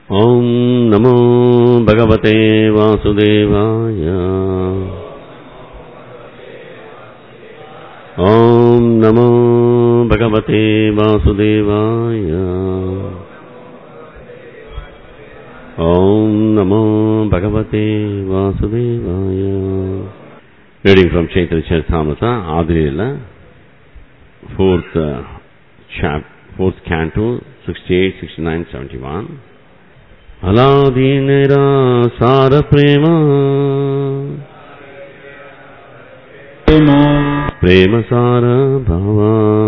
ॐ नमो भगवते वासुदेवाय ॐ नमो भगवते वासुदेवाय ॐ नमो भगवते वासुदेवाय Reading from Chaitanya Charitamrita, Adilila, fourth uh, chap, fourth canto, 68, 69, 71. అలాదీనరా సార ప్రేమ ప్రేమ ప్రేమ సార భావ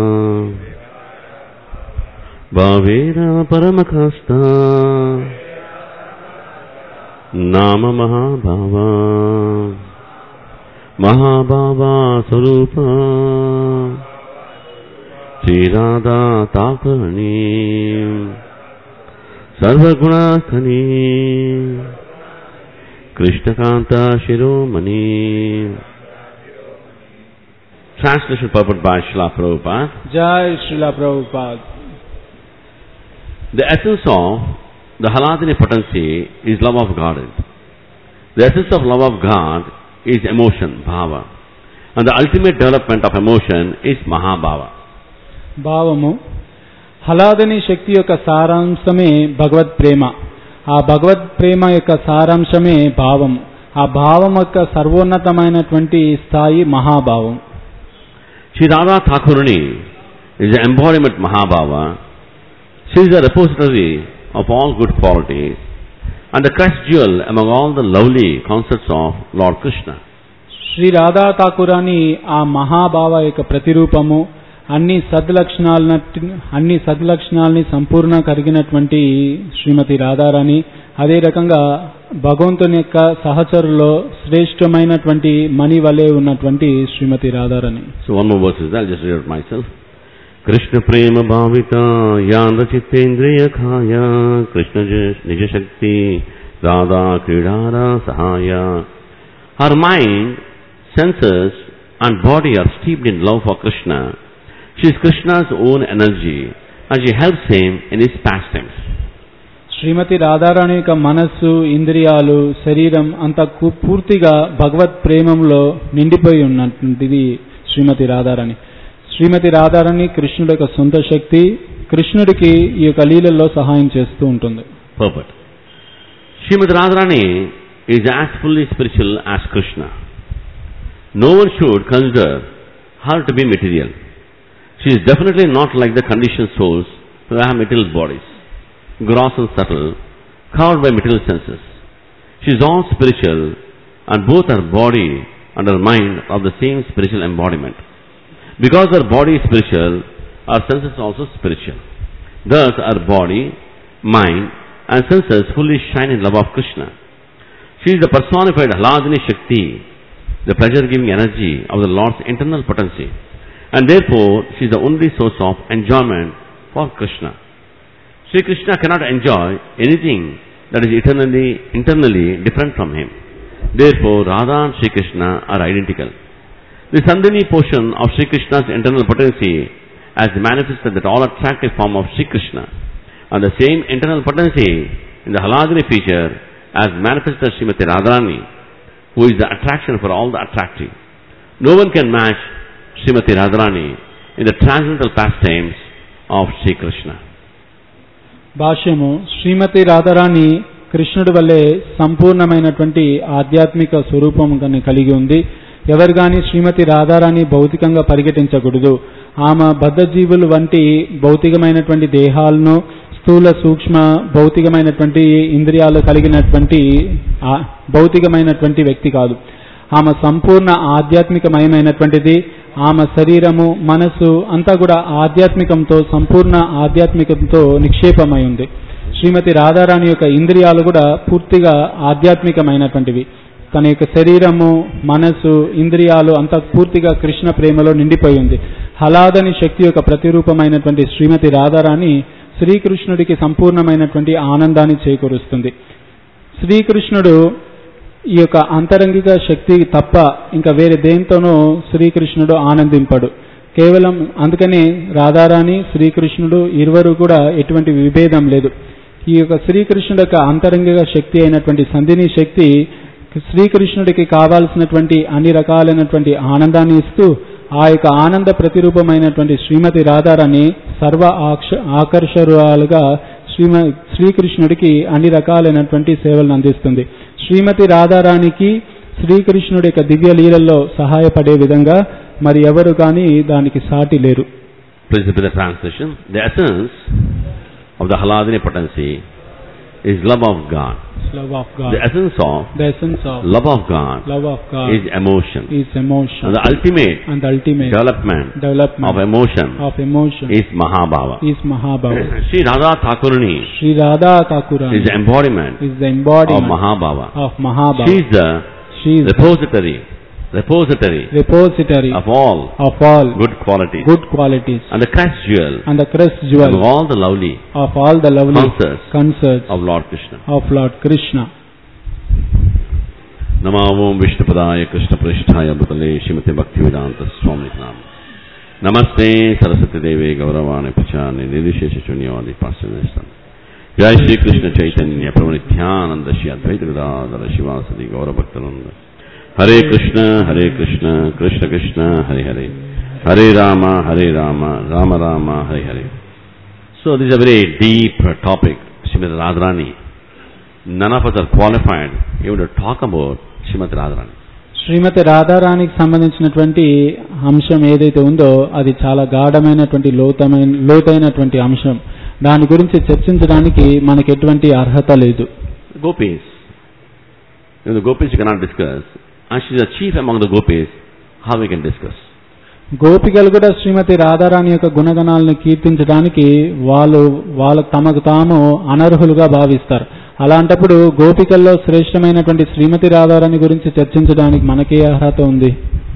భావేరా పరమ కాస్త నామ మహాభావ మహాభావా స్వరూప శ్రీరాధా తాకణి సర్వగుణాస్థని కృష్ణకాంత శిరోమణి Translation purport by Srila Prabhupada. జై Srila Prabhupad The essence of the Haladini potency is love of God. The essence of love of God is emotion, bhava. And the ultimate development of emotion is mahabhava. భావము హలాదని శక్తి యొక్క సారాంశమే భగవత్ ప్రేమ ఆ భగవత్ ప్రేమ యొక్క సారాంశమే భావం ఆ భావం యొక్క సర్వోన్నతమైనటువంటి స్థాయి మహాభావం Sri Radha Thakurani is the embodiment Mahabhava. She is the repository of all good qualities and the crest jewel among all the lovely concepts of Lord Krishna. Shri Radha ఠాకూరాని ఆ మహాభావ యొక్క ప్రతిరూపము అన్ని సద్లక్షణాల అన్ని సద్లక్షణాలని సంపూర్ణ కలిగినటువంటి శ్రీమతి రాధారాణి అదే రకంగా భగవంతుని యొక్క సహచరులో శ్రేష్టమైనటువంటి మణి వలె ఉన్నటువంటి శ్రీమతి Radharani So one more verse is there, I'll just read it myself. Krishna prema bhavita yanda chittendriya khaya Krishna nija shakti radha kridara sahaya Her mind, senses and body are steeped in love for Krishna. She is Krishna's own energy and she helps him in his pastimes. శ్రీమతి రాధారాణి యొక్క మనస్సు ఇంద్రియాలు శరీరం అంతా కు- పూర్తిగా భగవత్ ప్రేమంలో నిండిపోయి ఉన్నటువంటిది శ్రీమతి రాధారాణి శ్రీమతి రాధారాణి కృష్ణుడి యొక్క సొంత శక్తి కృష్ణుడికి ఈ యొక్క లీలల్లో సహాయం చేస్తూ ఉంటుంది Purport. Srimad Radharani is as fully spiritual as Krishna. No one should consider her to be material. She is definitely not like the conditioned souls who have material bodies, gross and subtle, covered by material senses. She is all spiritual and both her body and her mind are the same spiritual embodiment. Because her body is spiritual, her senses are also spiritual. Thus her body, mind and senses fully shine in love of Krishna. She is the personified Haladini Shakti, the pleasure-giving energy of the Lord's internal potency. And therefore, she is the only source of enjoyment for Krishna. Sri Krishna cannot enjoy anything that is eternally, internally different from him. Therefore, Radha and Sri Krishna are identical. The Sandhini portion of Sri Krishna's internal potency as manifested that all attractive form of Sri Krishna and the same internal potency in the Haladini feature as manifested Srimati Radharani who is the attraction for all the attractive. No one can match Srimati Radharani in the transcendental pastimes of Sri Krishna. భాష్యము శ్రీమతి రాధారాణి కృష్ణుడి వల్లే సంపూర్ణమైనటువంటి ఆధ్యాత్మిక స్వరూపం కని కలిగి ఉంది ఎవరు గాని శ్రీమతి రాధారాణి భౌతికంగా పరిగెటించకూడదు ఆమె బద్ధజీవులు వంటి భౌతికమైనటువంటి దేహాలను స్థూల సూక్ష్మ భౌతికమైనటువంటి ఇంద్రియాలు కలిగినటువంటి ఆ భౌతికమైనటువంటి వ్యక్తి కాదు ఆమె సంపూర్ణ ఆధ్యాత్మికమయమైనటువంటిది ఆమె శరీరము మనస్సు అంతా కూడా ఆధ్యాత్మికంతో సంపూర్ణ ఆధ్యాత్మికంతో నిక్షేపమై ఉంది శ్రీమతి రాధారాణి యొక్క ఇంద్రియాలు కూడా పూర్తిగా ఆధ్యాత్మికమైనటువంటివి తన యొక్క శరీరము మనస్సు ఇంద్రియాలు అంతా పూర్తిగా కృష్ణ ప్రేమలో నిండిపోయి ఉంది హలాదని శక్తి యొక్క ప్రతిరూపమైనటువంటి శ్రీమతి రాధారాణి శ్రీకృష్ణుడికి సంపూర్ణమైనటువంటి ఆనందాన్ని చేకూరుస్తుంది శ్రీకృష్ణుడు ఈ యొక్క అంతరంగిక శక్తి తప్ప ఇంకా వేరే దేంతోనూ శ్రీకృష్ణుడు ఆనందింపడు కేవలం అందుకనే రాధారాణి శ్రీకృష్ణుడు ఇరువురు కూడా ఎటువంటి విభేదం లేదు ఈ యొక్క శ్రీకృష్ణుడి యొక్క అంతరంగ శక్తి అయినటువంటి సంధిని శక్తి శ్రీకృష్ణుడికి కావాల్సినటువంటి అన్ని రకాలైనటువంటి ఆనందాన్ని ఇస్తూ ఆ యొక్క ఆనంద ప్రతిరూపమైనటువంటి శ్రీమతి రాధారాణి సర్వ ఆక్ష ఆకర్షరాలుగా శ్రీమ శ్రీకృష్ణుడికి అన్ని రకాలైనటువంటి సేవలను అందిస్తుంది శ్రీమతి రాధారాణికి శ్రీకృష్ణుడి యొక్క దివ్య లీలల్లో సహాయపడే విధంగా మరి ఎవరు కానీ దానికి సాటి లేరు Please repeat the translation. The essence of the Haladini potency is love of God. Love of The God essence of the essence of love of God love of God is emotion. Is emotion And the ultimate and ultimate development of development emotion of emotion is Mahabhava. Is Mahabhava Sri Radha Thakurani Sri Radha Thakur is the embodiment is the of embodiment Mahabhava. of Mahabhava. She is the She is the repository, repository repository of all of all good qualities good qualities and the crest jewel and the crest of jewel all the lovely of all the lovely concerts concerts of Lord Krishna. of Lord Krishna. नमो ओम विष्णुपदाय कृष्णपृष्ठाय भूतले श्रीमते भक्तिवेदांत स्वामी नाम नमस्ते सरस्वती देवे गौरवाणी प्रचारणे निर्विशेष शून्यवादी पार्श्वनिष्ठम जय श्री कृष्ण चैतन्य प्रभु नित्यानंद श्री अद्वैत गदाधर शिवासदि गौरभक्तनंद हरे कृष्ण हरे कृष्ण कृष्ण कृष्ण हरे हरे हरे राम हरे राम राम राम हरे हरे So this is a very deep uh, topic, Srimati Radharani. None of us are qualified even to talk about Srimati Radharani. శ్రీమతి రాధారాణికి సంబంధించినటువంటి అంశం ఏదైతే ఉందో అది చాలా గాఢమైనటువంటి లోతమైన లోతైనటువంటి అంశం దాని గురించి చర్చించడానికి మనకి ఎటువంటి అర్హత లేదు Gopis. You know, the gopis you cannot discuss. And she is a chief among the gopis. How we can discuss? గోపికలు కూడా శ్రీమతి రాధారాణి యొక్క గుణగణాలను కీర్తించడానికి వాళ్ళు వాళ్ళ తమకు తాము అనర్హులుగా భావిస్తారు అలాంటప్పుడు గోపికల్లో శ్రేష్టమైనటువంటి శ్రీమతి రాధారాణి గురించి చర్చించడానికి మనకే అర్హత ఉంది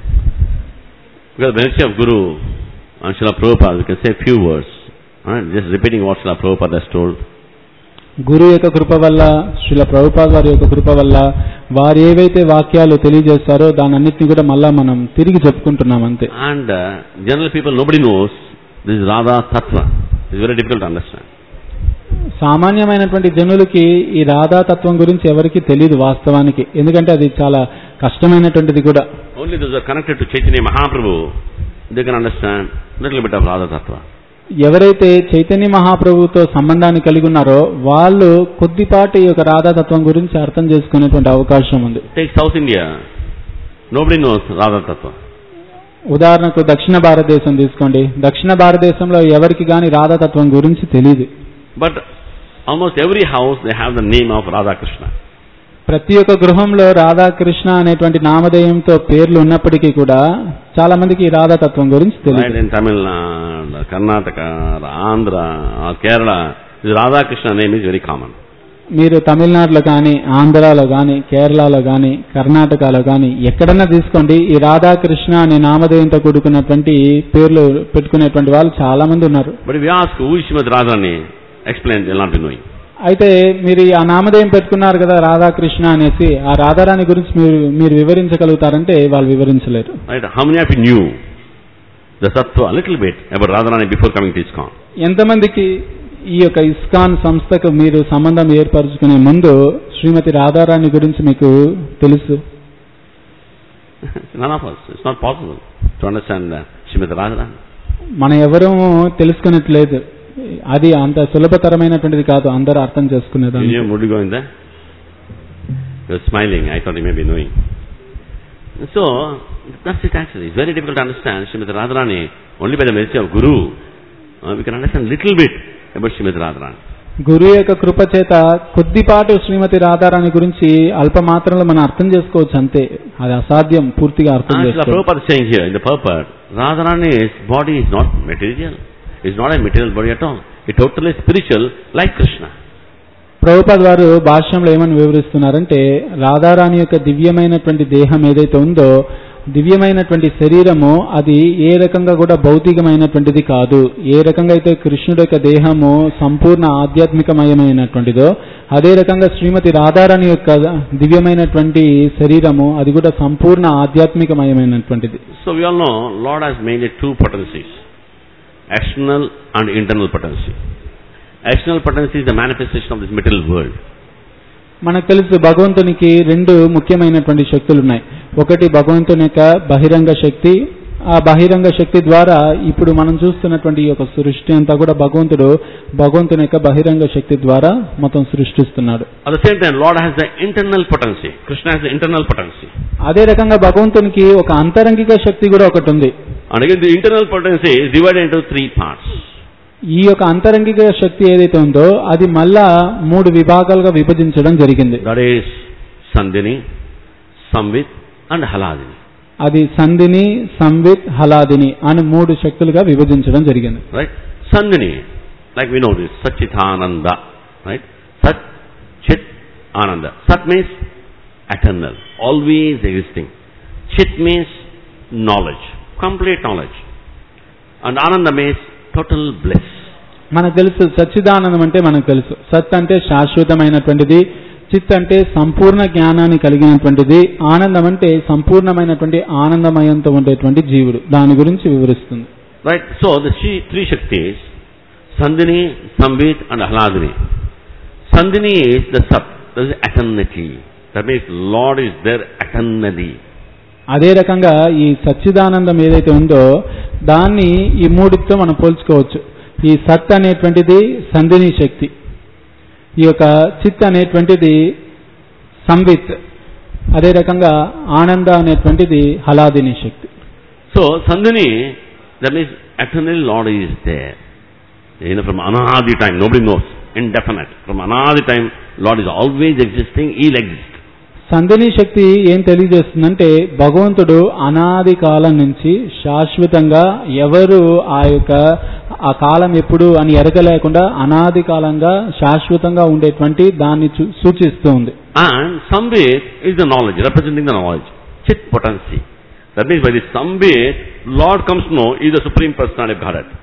Because the benefit of Guru and Srila Prabhupada, we can say a few words. Alright, just repeating what Srila Prabhupada has told. గురు యొక్క కృప వల్ల శ్రీల ప్రభుపాద్ వారి యొక్క కృప వల్ల వారు ఏవైతే వాక్యాలు తెలియజేస్తారో దాని అన్నిటిని కూడా మళ్ళా మనం తిరిగి చెప్పుకుంటున్నాం అంతే And uh, generally people, nobody knows this is Radha Tattva. It's very difficult to understand. సామాన్యమైనటువంటి జనులకి ఈ రాధాతత్వం గురించి ఎవరికి తెలియదు వాస్తవానికి ఎందుకంటే అది చాలా కష్టమైనటువంటిది కూడా Only those who are connected to Chaitanya Mahaprabhu, they can understand little bit of Radha Tattva. ఎవరైతే చైతన్య మహాప్రభువుతో సంబంధాన్ని కలిగి ఉన్నారో వాళ్ళు కొద్దిపాటి ఈ యొక్క రాధాతత్వం గురించి అర్థం చేసుకునేటువంటి అవకాశం ఉంది Take South India, nobody knows Radha Tattva. ఉదాహరణకు దక్షిణ భారతదేశం తీసుకోండి దక్షిణ భారతదేశంలో ఎవరికి గాని రాధాతత్వం గురించి తెలియదు But almost every house they have the name of Radha Krishna. ప్రతి ఒక్క గృహంలో రాధాకృష్ణ అనేటువంటి నామధేయంతో పేర్లు ఉన్నప్పటికీ కూడా చాలా మందికి ఈ రాధాతత్వం గురించి Right తెలియదు in Tamil Nadu, Karnataka, or Andhra, or Kerala, this Radha Krishna name is very common. మీరు తమిళనాడులో కానీ ఆంధ్రాలో కానీ కేరళలో కానీ కర్ణాటకలో కానీ ఎక్కడన్నా తీసుకోండి ఈ రాధాకృష్ణ అనే నామధేయంతో కూడుకున్నటువంటి పేర్లు పెట్టుకునేటువంటి వాళ్ళు చాలా మంది ఉన్నారు But if you ask who is Srimad Radharani, explain, they'll not be knowing. అయితే మీరు ఈ ఆ నామధేయం పెట్టుకున్నారు కదా రాధాకృష్ణ అనేసి ఆ రాధారాణి గురించి మీరు మీరు వివరించగలుగుతారంటే వాళ్ళు వివరించలేరు Right? How many of you knew the Sattva a little bit about Radharani before coming to ISKCON? ఎంతమందికి ఈ యొక్క ఇస్కాన్ సంస్థకు మీరు సంబంధం ఏర్పరచుకునే ముందు శ్రీమతి రాధారాణి గురించి మీకు తెలుసు None of us. It's not possible to understand uh, Srimad Radharani. మనం ఎవరూ తెలుసుకున్నట్లేదు అది అంత సులభతరమైనటువంటిది కాదు అందరూ అర్థం You చేసుకునేదాన్ని knew Murli going there? You're smiling. I thought you may be knowing. So, that's it actually. It's very difficult to understand Srimati Radharani only by the mercy of Guru. Uh, we can understand little bit about Srimati Radharani. గురు యొక్క కృప చేత కొద్దిపాటు శ్రీమతి రాధారాణి గురించి అల్ప మాత్రంలో మనం అర్థం చేసుకోవచ్చు అంతే అది అసాధ్యం పూర్తిగా అర్థం And Srila చేసుకోవచ్చు Prabhupada is saying here in the purport, Radharani's body is not material. It's not a material body at all. It's totally spiritual like Krishna. Prabhupad వారు భాష్యంలో ఏమని వివరిస్తున్నారంటే రాధారాణి యొక్క దివ్యమైనటువంటి దేహం ఏదైతే ఉందో దివ్యమైనటువంటి శరీరము అది ఏ రకంగా కూడా భౌతికమైనటువంటిది కాదు ఏ రకంగా అయితే కృష్ణుడి యొక్క దేహము సంపూర్ణ ఆధ్యాత్మికమయమైనటువంటిదో అదే రకంగా శ్రీమతి రాధారాణి యొక్క దివ్యమైనటువంటి శరీరము అది కూడా సంపూర్ణ ఆధ్యాత్మికమయమైనటువంటిది So we all know Lord has mainly two potencies, external and internal potency. external potency is the manifestation of this material world. మనకు తెలుసు భగవంతునికి రెండు ముఖ్యమైనటువంటి శక్తులు ఉన్నాయి ఒకటి భగవంతుని యొక్క బహిరంగ శక్తి ఆ బహిరంగ శక్తి ద్వారా ఇప్పుడు మనం చూస్తున్నటువంటి ఈ యొక్క సృష్టి అంతా కూడా భగవంతుడు భగవంతుని యొక్క బహిరంగ శక్తి ద్వారా మొత్తం సృష్టిస్తున్నాడు At the same time, Lord has the internal potency. Krishna has the internal potency. అదే రకంగా భగవంతునికి ఒక అంతరంగిక శక్తి కూడా ఒకటి ఉంది And again, the internal potency is divided into three parts. ఈ యొక్క అంతరంగిక శక్తి ఏదైతే ఉందో అది మళ్ళా మూడు విభాగాలుగా విభజించడం జరిగింది That is Sandhini, Samvit and Haladini. అది సంధిని సంవిత్ హలాదిని అని మూడు శక్తులుగా విభజించడం జరిగింది Right? Sandhini, like we know this, Satchitananda. Right? Sat, Chit, Ananda. Sat means eternal, always existing. Chit means knowledge, complete knowledge. And Ananda means total bliss. మనకు తెలుసు సచ్చిదానందం అంటే మనకు తెలుసు సత్ అంటే శాశ్వతమైనటువంటిది చిత్ అంటే సంపూర్ణ జ్ఞానాన్ని కలిగినటువంటిది ఆనందం అంటే సంపూర్ణమైనటువంటి ఆనందమయంతో ఉండేటువంటి జీవుడు దాని గురించి వివరిస్తుంది Right? So the three, three Shaktis, Sandhini, Samvit and Ahladini. Sandhini is the Sat, that is eternity. That means Lord is there eternally. అదే రకంగా ఈ సచ్చిదానందం ఏదైతే ఉందో దాన్ని ఈ మూడితో మనం పోల్చుకోవచ్చు ఈ సత్ అనేటువంటిది సంధిని శక్తి ఈ యొక్క చిత్ అనేటువంటిది సంవిత్ అదే రకంగా ఆనంద అనేటువంటిది హలాదిని శక్తి So Sandhini, that means eternally Lord is there. You know, from anadi time, nobody knows. Indefinite. From anadi time, Lord is always existing, He'll exist. సంధిని శక్తి ఏం తెలియజేస్తుందంటే భగవంతుడు అనాది కాలం నుంచి శాశ్వతంగా ఎవరు ఆ యొక్క ఆ కాలం ఎప్పుడు అని ఎరగలేకుండా అనాది కాలంగా శాశ్వతంగా ఉండేటువంటి దాన్ని చూ- సూచిస్తూ ఉంది And Sambit is the knowledge, representing the knowledge. Chit potency. That means by this Sambit, Lord comes to know He is the Supreme Personality of Godhead.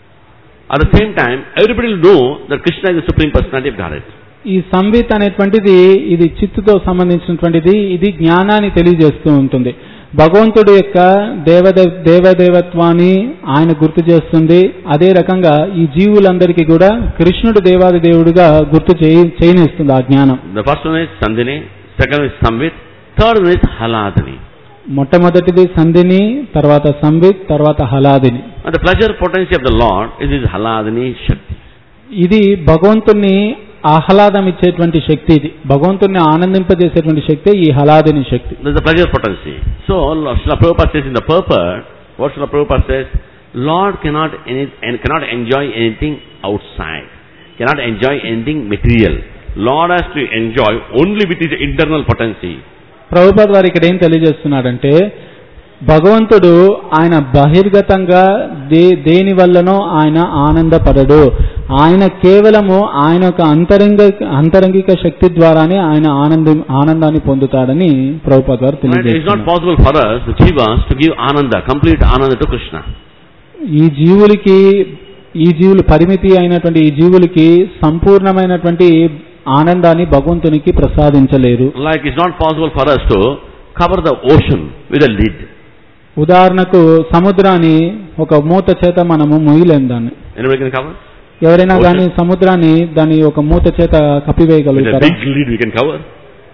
At the same time, everybody will know that Krishna is the Supreme Personality of Godhead. ఈ సంవిత్ అనేటువంటిది ఇది చిత్తుతో సంబంధించినటువంటిది ఇది జ్ఞానాన్ని తెలియజేస్తూ ఉంటుంది భగవంతుడు యొక్క దేవదే దేవదేవత్వాన్ని ఆయన గుర్తు చేస్తుంది అదే రకంగా ఈ జీవులందరికీ కూడా కృష్ణుడు దేవాది దేవుడుగా గుర్తు చేయి చేయనిస్తుంది ఆ జ్ఞానం The first one is Sandhini, second one is Sambit, third one is Haladini. మొట్టమొదటిది సంధిని తర్వాత సంవిత్ తర్వాత హలాదిని And the pleasure potency of the Lord is His Haladini Shakti. ఇది భగవంతుణ్ణి ఆహ్లాదం ఇచ్చేటువంటి శక్తి ఇది భగవంతుణ్ణి ఆనందింపజేసేటువంటి శక్తి ఈ హలాదిని శక్తి There's the pleasure potency. So, Srila Prabhupada says in the purport, what Srila Prabhupada says, Lord cannot, any, and cannot enjoy anything outside, cannot enjoy anything material. Lord has to enjoy only with his internal potency. Prabhupad వారు ఇక్కడ ఏం తెలియజేస్తున్నాడంటే భగవంతుడు ఆయన బహిర్గతంగా they దేని వల్లనో ఆయన ఆనందపడడు ఆయన కేవలము ఆయన యొక్క అంతరంగ అంతరంగిక శక్తి ద్వారానే ఆయన ఆనందం ఆనందాన్ని పొందుతాడని ప్రభుపాద్ వారు Right? It is not తెలియజేస్తున్నారు possible for us, the jivas, to give ananda, complete ananda to Krishna. ఈ జీవులకి ఈ జీవులు పరిమితి అయినటువంటి ఈ జీవులకి సంపూర్ణమైనటువంటి ఆనందాన్ని భగవంతునికి ప్రసాదించలేరు Like it's not possible for us to cover the ocean with a lid. ఉదాహరణకు సముద్రాన్ని ఒక మూత చేత మనము మొయ్యలేం దాన్ని Anybody can cover? ఎవరైనా Ocean. కానీ సముద్రాన్ని దాని ఒక మూత చేత With a కప్పివేయగలుగుతారా big lid we can cover.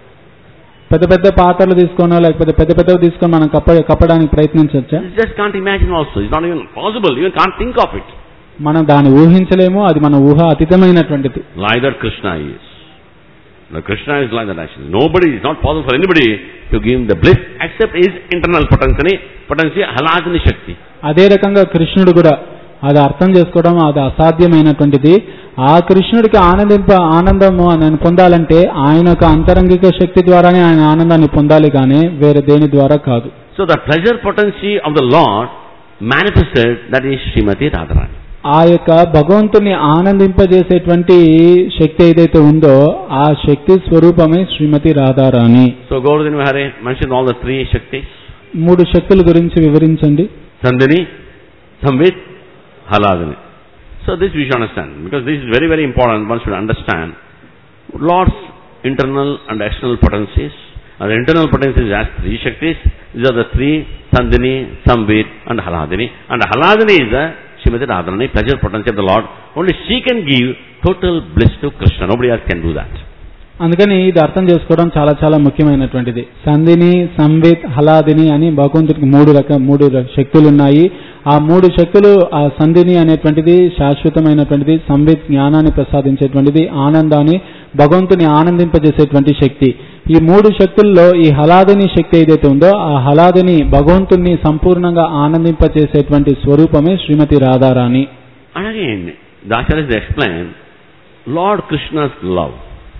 పెద్ద పెద్ద పాత్రలు తీసుకోనో లేకపోతే పెద్ద పెద్దవి తీసుకొని మనం కప్ప కప్పడానికి ప్రయత్నించవచ్చా You just can't imagine also. It's not even possible. You can't think of it. మనం దాన్ని ఊహించలేము అది మన ఊహ అతీతమైనటువంటిది Like that Krishna is. Now Krishna is like that actually. Nobody, it's not possible for anybody to give him the bliss except his internal potency, potency, haladini shakti. అదే రకంగా కృష్ణుడు కూడా అది అర్థం చేసుకోవడం అది అసాధ్యమైనటువంటిది ఆ కృష్ణుడికి ఆనందింప ఆనందము అని పొందాలంటే ఆయన యొక్క అంతరంగిక శక్తి ద్వారానే ఆయన ఆనందాన్ని పొందాలి కానీ వేరే దేని ద్వారా కాదు So the pleasure potency of the Lord manifested, that is Srimati Radharani. ఆ యొక్క భగవంతుని ఆనందింపజేసేటువంటి శక్తి ఏదైతే ఉందో ఆ శక్తి స్వరూపమే శ్రీమతి Radharani So Gauradan Vihare mentioned all the three Shaktis. మూడు శక్తుల గురించి వివరించండి Sandhini, Samvit, Haladini. So this we should understand because this is very very important. One should understand Lord's internal and external potencies. And the internal potencies has three Shaktis. These are the three Sandhini, Samvit and Haladini. And Haladini is the Srimati Radharani, pleasure potency of the Lord. Only she can give total bliss to Krishna. Nobody else can do that. అందుకని ఇది అర్థం చేసుకోవడం చాలా చాలా ముఖ్యమైనటువంటిది సంధిని సంవిత్ హలాదిని అని భగవంతుడికి మూడు రక మూడు ర- శక్తులు ఉన్నాయి ఆ మూడు శక్తులు ఆ సంధిని అనేటువంటిది శాశ్వతమైనటువంటిది సంవిత్ జ్ఞానాన్ని ప్రసాదించేటువంటిది ఆనందాన్ని భగవంతుని ఆనందింపజేసేటువంటి శక్తి ఈ మూడు శక్తుల్లో ఈ హలాదిని శక్తి ఏదైతే ఉందో ఆ హలాదిని భగవంతుణ్ణి సంపూర్ణంగా ఆనందింపజేసేటువంటి స్వరూపమే శ్రీమతి Radharani And again, the Acharyas explain Lord Krishna's love.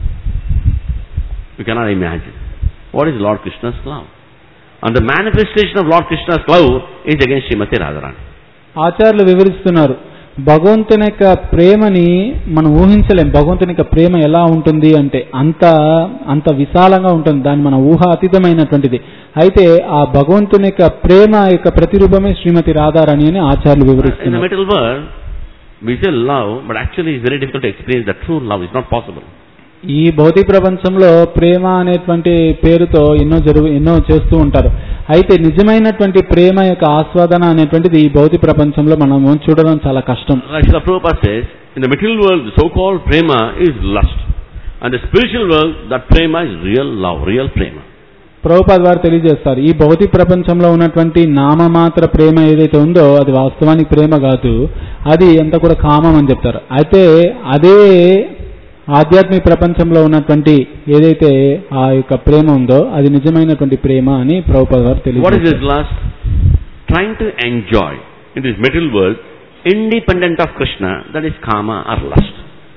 You cannot imagine. What is Lord Krishna's love? And the manifestation of Lord Krishna's love is against Srimati Radharani. ఆచార్యులు వివరిస్తున్నారు భగవంతుని యొక్క ప్రేమని మనం ఊహించలేం భగవంతుని యొక్క ప్రేమ ఎలా ఉంటుంది అంటే అంత అంత విశాలంగా ఉంటుంది దాని మన ఊహ అతీతమైనటువంటిది అయితే ఆ భగవంతుని యొక్క ప్రేమ యొక్క ప్రతిరూపమే శ్రీమతి రాధారాణి అని ఆచార్యులు In the వివరిస్తున్నారు material world, we say love, but actually it's very difficult to experience the true love. It's not possible. ఈ భౌతిక ప్రపంచంలో ప్రేమ అనేటువంటి పేరుతో ఎన్నో జరుగు ఎన్నో చేస్తూ ఉంటారు అయితే నిజమైనటువంటి ప్రేమ యొక్క ఆస్వాదన అనేటువంటిది ఈ భౌతిక ప్రపంచంలో మనము చూడడం చాలా కష్టం Like Srila Prabhupada says, in the material world, the so-called prema is lust. And the spiritual world, that prema is real love, real prema. Prabhupad వారు తెలియజేస్తారు ఈ భౌతిక ప్రపంచంలో ఉన్నటువంటి నామమాత్ర ప్రేమ ఏదైతే ఉందో అది వాస్తవానికి ప్రేమ కాదు అది అంతా కూడా కామం అని చెప్తారు అయితే అదే ఆధ్యాత్మిక ప్రపంచంలో ఉన్నటువంటి ఏదైతే ఆ యొక్క ప్రేమ ఉందో అది నిజమైనటువంటి ప్రేమ అని ప్రభుపాద్ వారు What is తెలియజేస్తారు this lust? Trying to enjoy in this material world, independent of Krishna, that is kama or lust.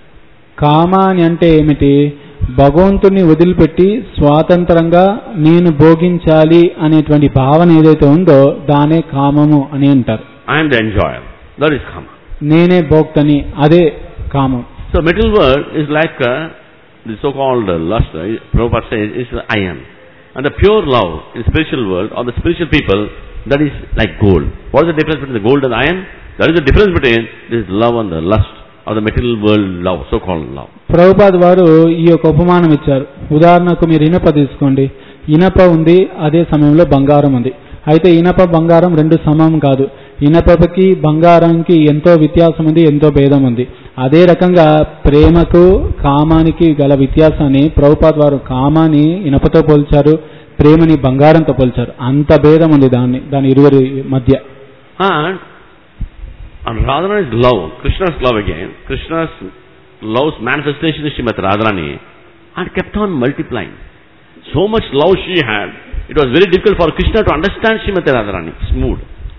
కామ అని అంటే ఏమిటి భగవంతుని వదిలిపెట్టి స్వాతంత్రంగా నేను భోగించాలి అనేటువంటి భావన ఏదైతే ఉందో దానే కామము అని అంటారు I am the enjoyer. That is kama. నేనే భోక్తని అదే కామం So material world is like uh, the so-called uh, lust. Uh, Prabhupada says is the I am. And the pure love in spiritual world or the spiritual people, that is like gold. What is the difference between the gold and the iron? That is the difference between this love and the lust of the material world love, so-called love. Prabhupad వారు ఈ యొక్క ఉపమానం ఇచ్చారు ఉదాహరణకు మీరు ఇనప తీసుకోండి ఇనప ఉంది అదే సమయంలో బంగారం ఉంది అయితే ఇనప బంగారం రెండు సమం కాదు ఇనపకి బంగారంకి ఎంతో వ్యత్యాసం ఉంది ఎంతో భేదం ఉంది అదే రకంగా ప్రేమకు కామానికి గల వ్యత్యాసాన్ని ప్రభుపాద్ వారు కామాన్ని ఇనపతో పోల్చారు ప్రేమని బంగారంతో పోల్చారు అంత భేదం ఉంది దాన్ని దాని ఇరువురి మధ్య And, and Radharani's love, Krishna's love again, Krishna's love's manifestation is Srimati Radharani and kept on multiplying. So much love she had, it was very difficult for Krishna to understand Srimati Radharani. Smooth.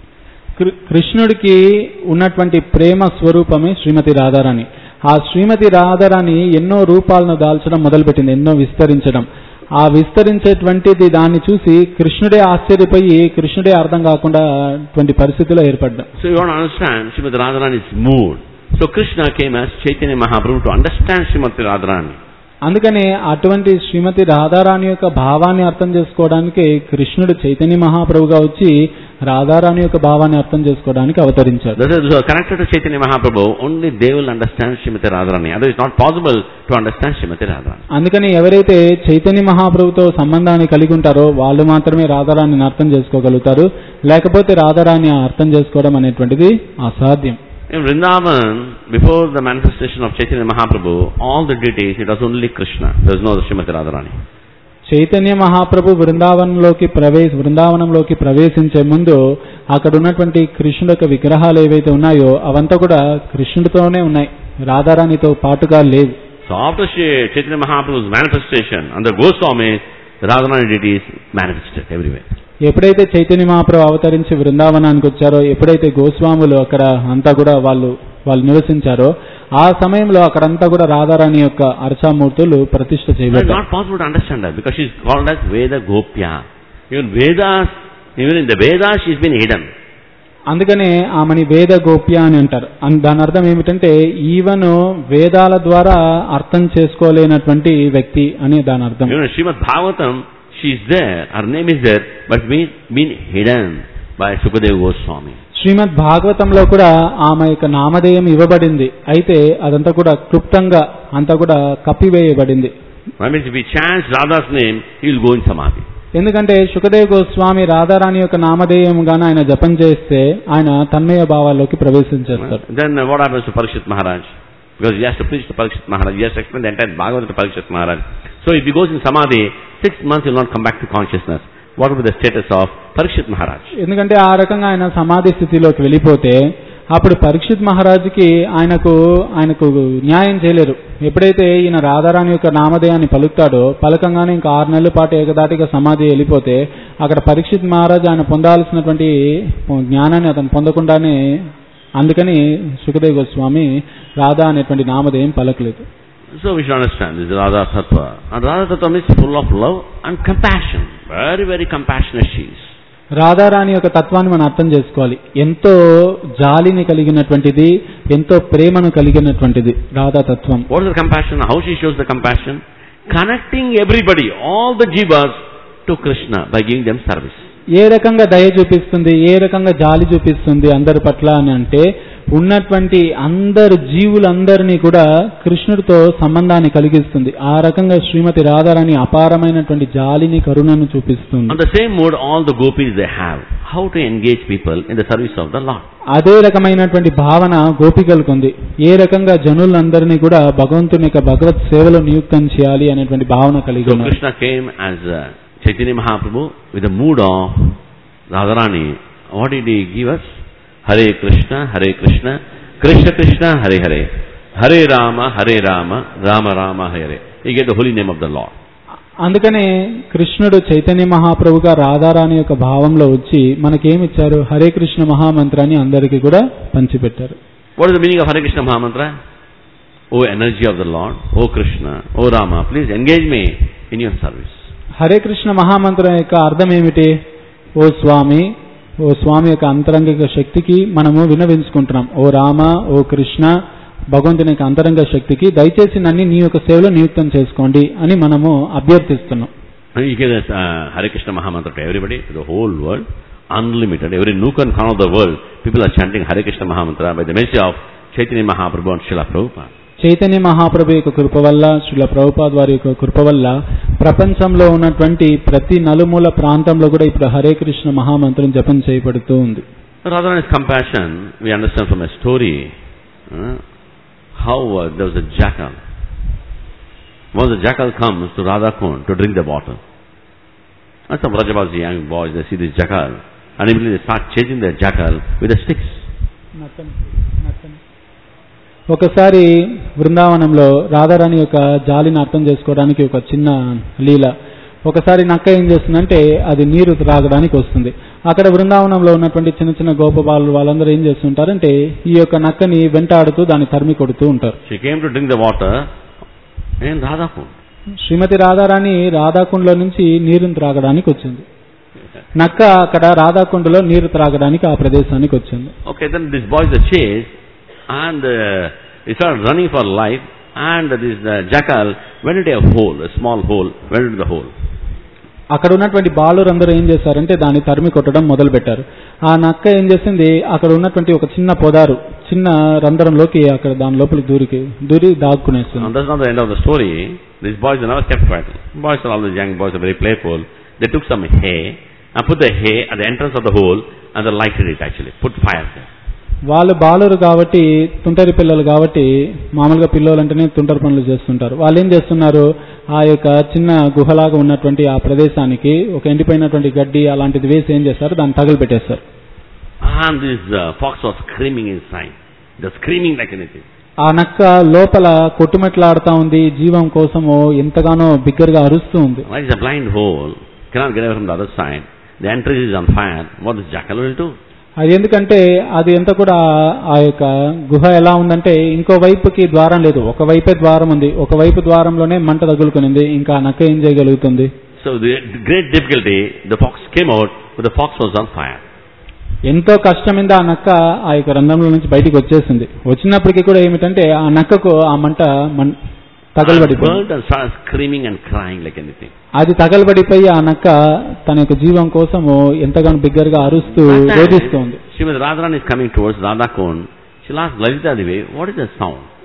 కృ- కృష్ణుడికి ఉన్నటువంటి ప్రేమ స్వరూపమే శ్రీమతి రాధారాణి ఆ శ్రీమతి రాధారాణి ఎన్నో రూపాలను దాల్చడం మొదలుపెట్టింది ఎన్నో విస్తరించడం ఆ విస్తరించేటువంటిది దాన్ని చూసి కృష్ణుడే ఆశ్చర్యపోయి కృష్ణుడే అర్థం కాకుండా అటువంటి పరిస్థితిలో ఏర్పడ్డాం So you want to understand Srimati Radharani's mood. So Krishna came as Chaitanya Mahaprabhu to understand Srimati Radharani. అందుకనే అటువంటి శ్రీమతి రాధారాణి యొక్క భావాన్ని అర్థం చేసుకోవడానికి కృష్ణుడు చైతన్య మహాప్రభుగా వచ్చి రాధారాణి యొక్క భావాన్ని అర్థం చేసుకోవడానికి అవతరించారు That is, uh, connected to Chaitanya Mahaprabhu, only they will understand Srimati Radharani. Otherwise it's not possible to understand Srimati Radharani. అందుకని ఎవరైతే చైతన్య మహాప్రభుతో సంబంధాన్ని కలిగి ఉంటారో వాళ్ళు మాత్రమే రాధారాణిని అర్థం చేసుకోగలుగుతారు లేకపోతే రాధారాణి అర్థం చేసుకోవడం అనేటువంటిది అసాధ్యం In Vrindavan, before the manifestation of Chaitanya Mahaprabhu, all the deities, it was only Krishna. There was no Srimati Radharani. Chaitanya మహాప్రభు బృందావనంలోకి ప్రవేశ బృందావనంలోకి ప్రవేశించే ముందు అక్కడ ఉన్నటువంటి కృష్ణుడు యొక్క విగ్రహాలు ఏవైతే ఉన్నాయో అవంతా కూడా కృష్ణుడితోనే ఉన్నాయి రాధారాణితో పాటుగా లేవు So after Shri Chaitanya Mahaprabhu's manifestation, under Goswami, the Radharani deities manifested everywhere. ఎప్పుడైతే చైతన్య మహాప్రభు అవతరించి బృందావనానికి వచ్చారో ఎప్పుడైతే గోస్వాములు అక్కడ అంతా కూడా వాళ్ళు వాళ్ళు నివసించారో ఆ సమయంలో అక్కడంతా కూడా రాధారాణి యొక్క అర్చామూర్తులు ప్రతిష్ఠ It's చేయబడ్డారు not possible to understand that because she's called as Veda Gopya. Even Vedas, even in the Vedas she's been hidden. అందుకనే ఆమెని వేద గోప్య అని అంటారు అన్- దాని అర్థం ఏమిటంటే ఈవెన్ వేదాల ద్వారా అర్థం చేసుకోలేనటువంటి వ్యక్తి అని దాని అర్థం Even in Srimad Bhagavatam, she's there, her name is there, but been, been hidden by Sukadeva Goswami. శ్రీమద్ భాగవతంలో కూడా ఆమె యొక్క నామధేయం ఇవ్వబడింది అయితే అదంతా కూడా క్లుప్తంగా అంతా కూడా కప్పివేయబడింది That means if he chants Radha's name, he will go in Samadhi. ఎందుకంటే సుఖదేవ్ గోస్వామి రాధారాణి యొక్క నామధేయం గాన ఆయన జపం చేస్తే ఆయన తన్మయ భావాల్లోకి ప్రవేశించేస్తారు Then uh, what happens to Parikshit Maharaj? Because he has to preach to Parikshit Maharaj. He has to explain the entire Bhagavad to Parikshit Maharaj. So if he goes in Samadhi, six months he will not come back to consciousness. What will be the status of Parikshit Maharaj? ఎందుకంటే ఆ రకంగా ఆయన సమాధి స్థితిలోకి వెళ్ళిపోతే అప్పుడు పరీక్షిత్ మహారాజుకి ఆయనకు ఆయనకు న్యాయం చేయలేరు ఎప్పుడైతే ఈయన రాధారాణి యొక్క నామధేయాన్ని పలుకుతాడో పలకంగానే ఇంకా ఆరు నెలల పాటు ఏకదాటిగా సమాధి వెళ్ళిపోతే అక్కడ పరీక్షిత్ మహారాజు ఆయన పొందాల్సినటువంటి జ్ఞానాన్ని అతను పొందకుండానే అందుకని సుఖదేవ్ గోస్వామి రాధా అనేటువంటి నామధేయం పలకలేదు So we should understand this is Radha Tattva. And Radha Tattva means full of love and compassion. Very, very compassionate she is. Radharani యొక్క తత్వాన్ని మనం అర్థం చేసుకోవాలి ఎంతో జాలిని కలిగినటువంటిది ఎంతో ప్రేమను కలిగినటువంటిది రాధా తత్వం What is the compassion? How she shows the compassion? Connecting everybody, all the jivas to Krishna by giving them service. ఏ రకంగా దయ చూపిస్తుంది ఏ రకంగా జాలి చూపిస్తుంది అందరి పట్ల అని అంటే ఉన్నటువంటి అందరు జీవులందరినీ కూడా కృష్ణుడితో సంబంధాన్ని కలిగిస్తుంది ఆ రకంగా శ్రీమతి రాధారాణి అపారమైనటువంటి జాలిని కరుణను చూపిస్తుంది On the same mode, all the gopis they have. How to engage people in the service of the Lord. అదే రకమైనటువంటి భావన గోపికలకు ఉంది ఏ రకంగా జనులందరినీ కూడా భగవంతుని యొక్క భగవత్ సేవలో నియుక్తం చేయాలి అనేటువంటి భావన కలిగి So ఉన్నారు Krishna came as uh, Chaitanya Mahaprabhu with the mood of Radharani. What did he give us? Hare Krishna, Hare Krishna, Krishna Krishna, Hare Hare. Hare Rama, Hare Rama, Rama Rama, Hare. You get the holy name of the Lord. అందుకనే కృష్ణుడు చైతన్య మహాప్రభుగా రాధారాణి యొక్క భావంలో వచ్చి మనకేమిచ్చారు హరే కృష్ణ మహామంత్రాన్ని అందరికీ కూడా పంచిపెట్టారు What is the meaning of Hare Krishna Mahamantra? O energy of the Lord, O Krishna, O Rama, please engage me in your service. Hare Krishna మహామంత్రం యొక్క అర్థం ఏమిటి ఓ స్వామి ఓ స్వామి యొక్క అంతరంగిక శక్తికి మనము వినవించుకుంటున్నాం ఓ రామ ఓ కృష్ణ భగవంతుని యొక్క అంతరంగ శక్తికి దయచేసి నన్ను నీ యొక్క సేవలో నియుక్తం చేసుకోండి అని మనము అభ్యర్థిస్తున్నాం And you give this uh, Hare Krishna Mahamantra to everybody, to the whole world, unlimited. Every nook and corner of the world, people are chanting Hare Krishna Mahamantra by the mercy of Chaitanya Mahaprabhu and Srila Prabhupada. Chaitanya మహాప్రభు యొక్క కృప వల్ల శ్రీల ప్రభుపాద్ వారి యొక్క కృప వల్ల ప్రపంచంలో ఉన్నటువంటి ప్రతి నలుమూల ప్రాంతంలో కూడా ఇప్పుడు హరే కృష్ణ మహామంత్రం జపం చేయబడుతూ ఉంది Radharani's compassion, we understand from a story, uh, how uh, there was a jackal. Once the jackal comes to Radha Kund to drink the water. And some Rajabasi young boys, they see this jackal, and immediately they start chasing the jackal with the sticks. ఒకసారి బృందావనంలో రాధారాణి యొక్క జాలిని అర్థం చేసుకోవడానికి ఒక చిన్న లీల ఒకసారి నక్క ఏం చేస్తుందంటే అది నీరు త్రాగడానికి వస్తుంది అక్కడ బృందావనంలో ఉన్నటువంటి చిన్న చిన్న గోపబాలు వాళ్ళందరూ ఏం చేస్తుంటారంటే ఈ యొక్క నక్కని వెంటాడుతూ దాన్ని తరిమి కొడుతూ ఉంటారు She came to drink the water in Radha Kund. శ్రీమతి రాధారాణి రాధాకుండలో నుంచి నీరుని త్రాగడానికి వచ్చింది నక్క అక్కడ రాధాకుండలో నీరు త్రాగడానికి ఆ ప్రదేశానికి వచ్చింది Okay, then these boys are chased, and uh, they started running for life, and this uh, jackal went into a hole, a small hole, went into the hole. అక్కడ ఉన్నటువంటి బాలురందరూ ఏం చేశారంటే దాన్ని తరిమి కొట్టడం మొదలు పెట్టారు ఆ నక్క ఏం చేసింది అక్కడ ఉన్నటువంటి ఒక చిన్న పొదారు చిన్న రంధ్రంలోకి అక్కడ దాని లోపలికి దూరికి దూరి Now దాక్కునేస్తుంది that's not the end of the story. These boys are never kept quiet. Boys are always young boys are very playful. They took some hay and put the hay at the entrance of the hole and they lighted it actually. Put fire there. వాళ్ళు బాలురు కాబట్టి తుంటరి పిల్లలు కాబట్టి మామూలుగా పిల్లలు అంటేనే తుంటరి పనులు చేస్తుంటారు వాళ్ళు ఏం చేస్తున్నారు ఆ యొక్క చిన్న గుహలాగా ఉన్నటువంటి ఆ ప్రదేశానికి ఒక ఎండిపోయినటువంటి గడ్డి అలాంటిది వేసి ఏం చేస్తారు దాన్ని తగలబెట్టేస్తారు And this uh, fox was screaming inside. They were screaming like anything. ఆ నక్క లోపల కొట్టుమెట్లాడుతా ఉంది జీవం కోసము ఎంతగానో బిగ్గరగా అరుస్తూ ఉంది Why is a blind hole? Cannot get away from the other side. The entrance is on fire. What this jackal will do? అది ఎందుకంటే అది ఎంత కూడా ఆ యొక్క గుహ ఎలా ఉందంటే ఇంకో వైపుకి ద్వారం లేదు ఒక వైపే ద్వారం ఉంది ఒక వైపు ద్వారంలోనే మంట తగులుకునింది ఇంకా ఆ నక్క ఏం చేయగలుగుతుంది So the great difficulty, the fox came out, but the fox was on fire. ఎంతో కష్టమైంది ఆ నక్క ఆ యొక్క రంధ్రంలో నుంచి బయటికి వచ్చేసింది వచ్చినప్పటికీ కూడా ఏమిటంటే ఆ నక్కకు ఆ మంట మన్- And తగలబడిపోయింది burnt and started screaming and crying like anything. అది తగలబడిపోయి ఆ నక్క తన యొక్క జీవం కోసము ఎంతగానో బిగ్గరగా అరుస్తూ That time, రోధిస్తోంది Srimad Radharan is coming towards Radha Kund. She'll ask Lalita Devi, what is the sound?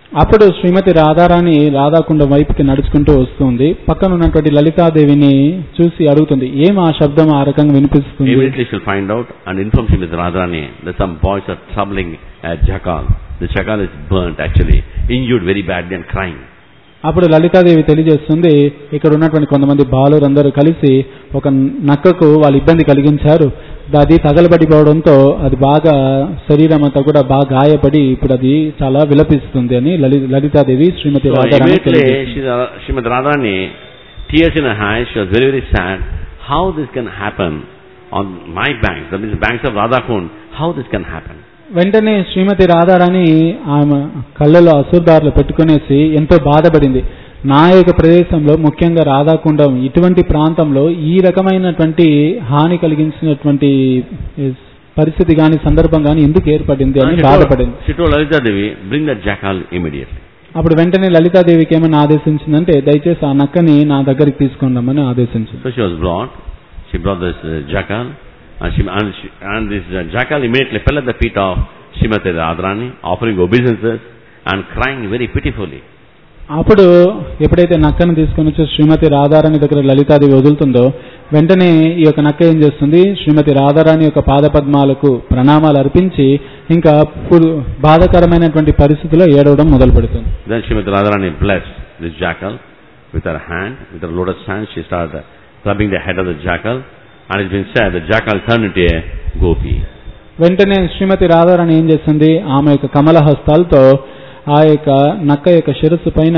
అప్పుడు శ్రీమతి రాధారాణి రాధాకుండం వైపుకి నడుచుకుంటూ వస్తుంది పక్కన ఉన్నటువంటి లలితాదేవిని చూసి అడుగుతుంది ఏం ఆ శబ్దం ఆ రకంగా వినిపిస్తుంది Immediately she'll find out and inform Srimati Radharani that some boys are troubling a jackal. The jackal is burnt actually, injured very badly and crying. అప్పుడు లలితాదేవి తెలియజేస్తుంది ఇక్కడ ఉన్నటువంటి కొంతమంది బాలురందరూ కలిసి ఒక నక్కకు వాళ్ళు ఇబ్బంది కలిగించారు అది తగలబడిపోవడంతో అది బాగా శరీరం అంతా కూడా బాగా గాయపడి ఇప్పుడు అది చాలా విలపిస్తుంది అని లలి లలితాదేవి శ్రీమతి So రాధారాణి immediately తెలియజేస్తుంది. Sri- Srimati Radharani, tears in her eyes, she was very very sad. How this can happen on my banks, that means the banks of Radhakund, how this can happen? వెంటనే శ్రీమతి రాధారాణి ఆమె కళ్ళలో అసుర్దారులు పెట్టుకునేసి ఎంతో బాధపడింది నా యొక్క ప్రదేశంలో ముఖ్యంగా రాధాకుండం ఇటువంటి ప్రాంతంలో ఈ రకమైనటువంటి హాని కలిగించినటువంటి పరిస్థితి కానీ సందర్భం కానీ ఎందుకు ఏర్పడింది అని she, బాధపడింది told, she told Lalita Devi, bring that jackal immediately. అప్పుడు వెంటనే లలితాదేవికి ఏమైనా ఆదేశించిందంటే దయచేసి ఆ నక్కని నా దగ్గరికి తీసుకొని రమ్మని ఆదేశించింది So she was brought, she brought this uh, jackal, and, she, and, she, and this uh, jackal immediately fell at the feet of Srimati Radharani, offering obeisances and crying very pitifully. అప్పుడు ఎప్పుడైతే నక్కను తీసుకొని వచ్చి శ్రీమతి రాధారాణి దగ్గర లలితాదేవి వదులుతుందో వెంటనే ఈ యొక్క నక్క ఏం చేస్తుంది శ్రీమతి రాధారాణి యొక్క పాదపద్మాలకు ప్రణామాలు అర్పించి ఇంకా పు- బాధాకరమైనటువంటి పరిస్థితిలో ఏడవడం మొదలు పెడుతుంది Then Srimati Radharani blessed this jackal with her hand, with her lotus hand. She started rubbing the head of the jackal, and it's been said the jackal turned into a gopi. వెంటనే శ్రీమతి రాధారాణి ఏం చేస్తుంది ఆమె యొక్క కమల హస్తాలతో ఆ యొక్క నక్క యొక్క శిరస్సు పైన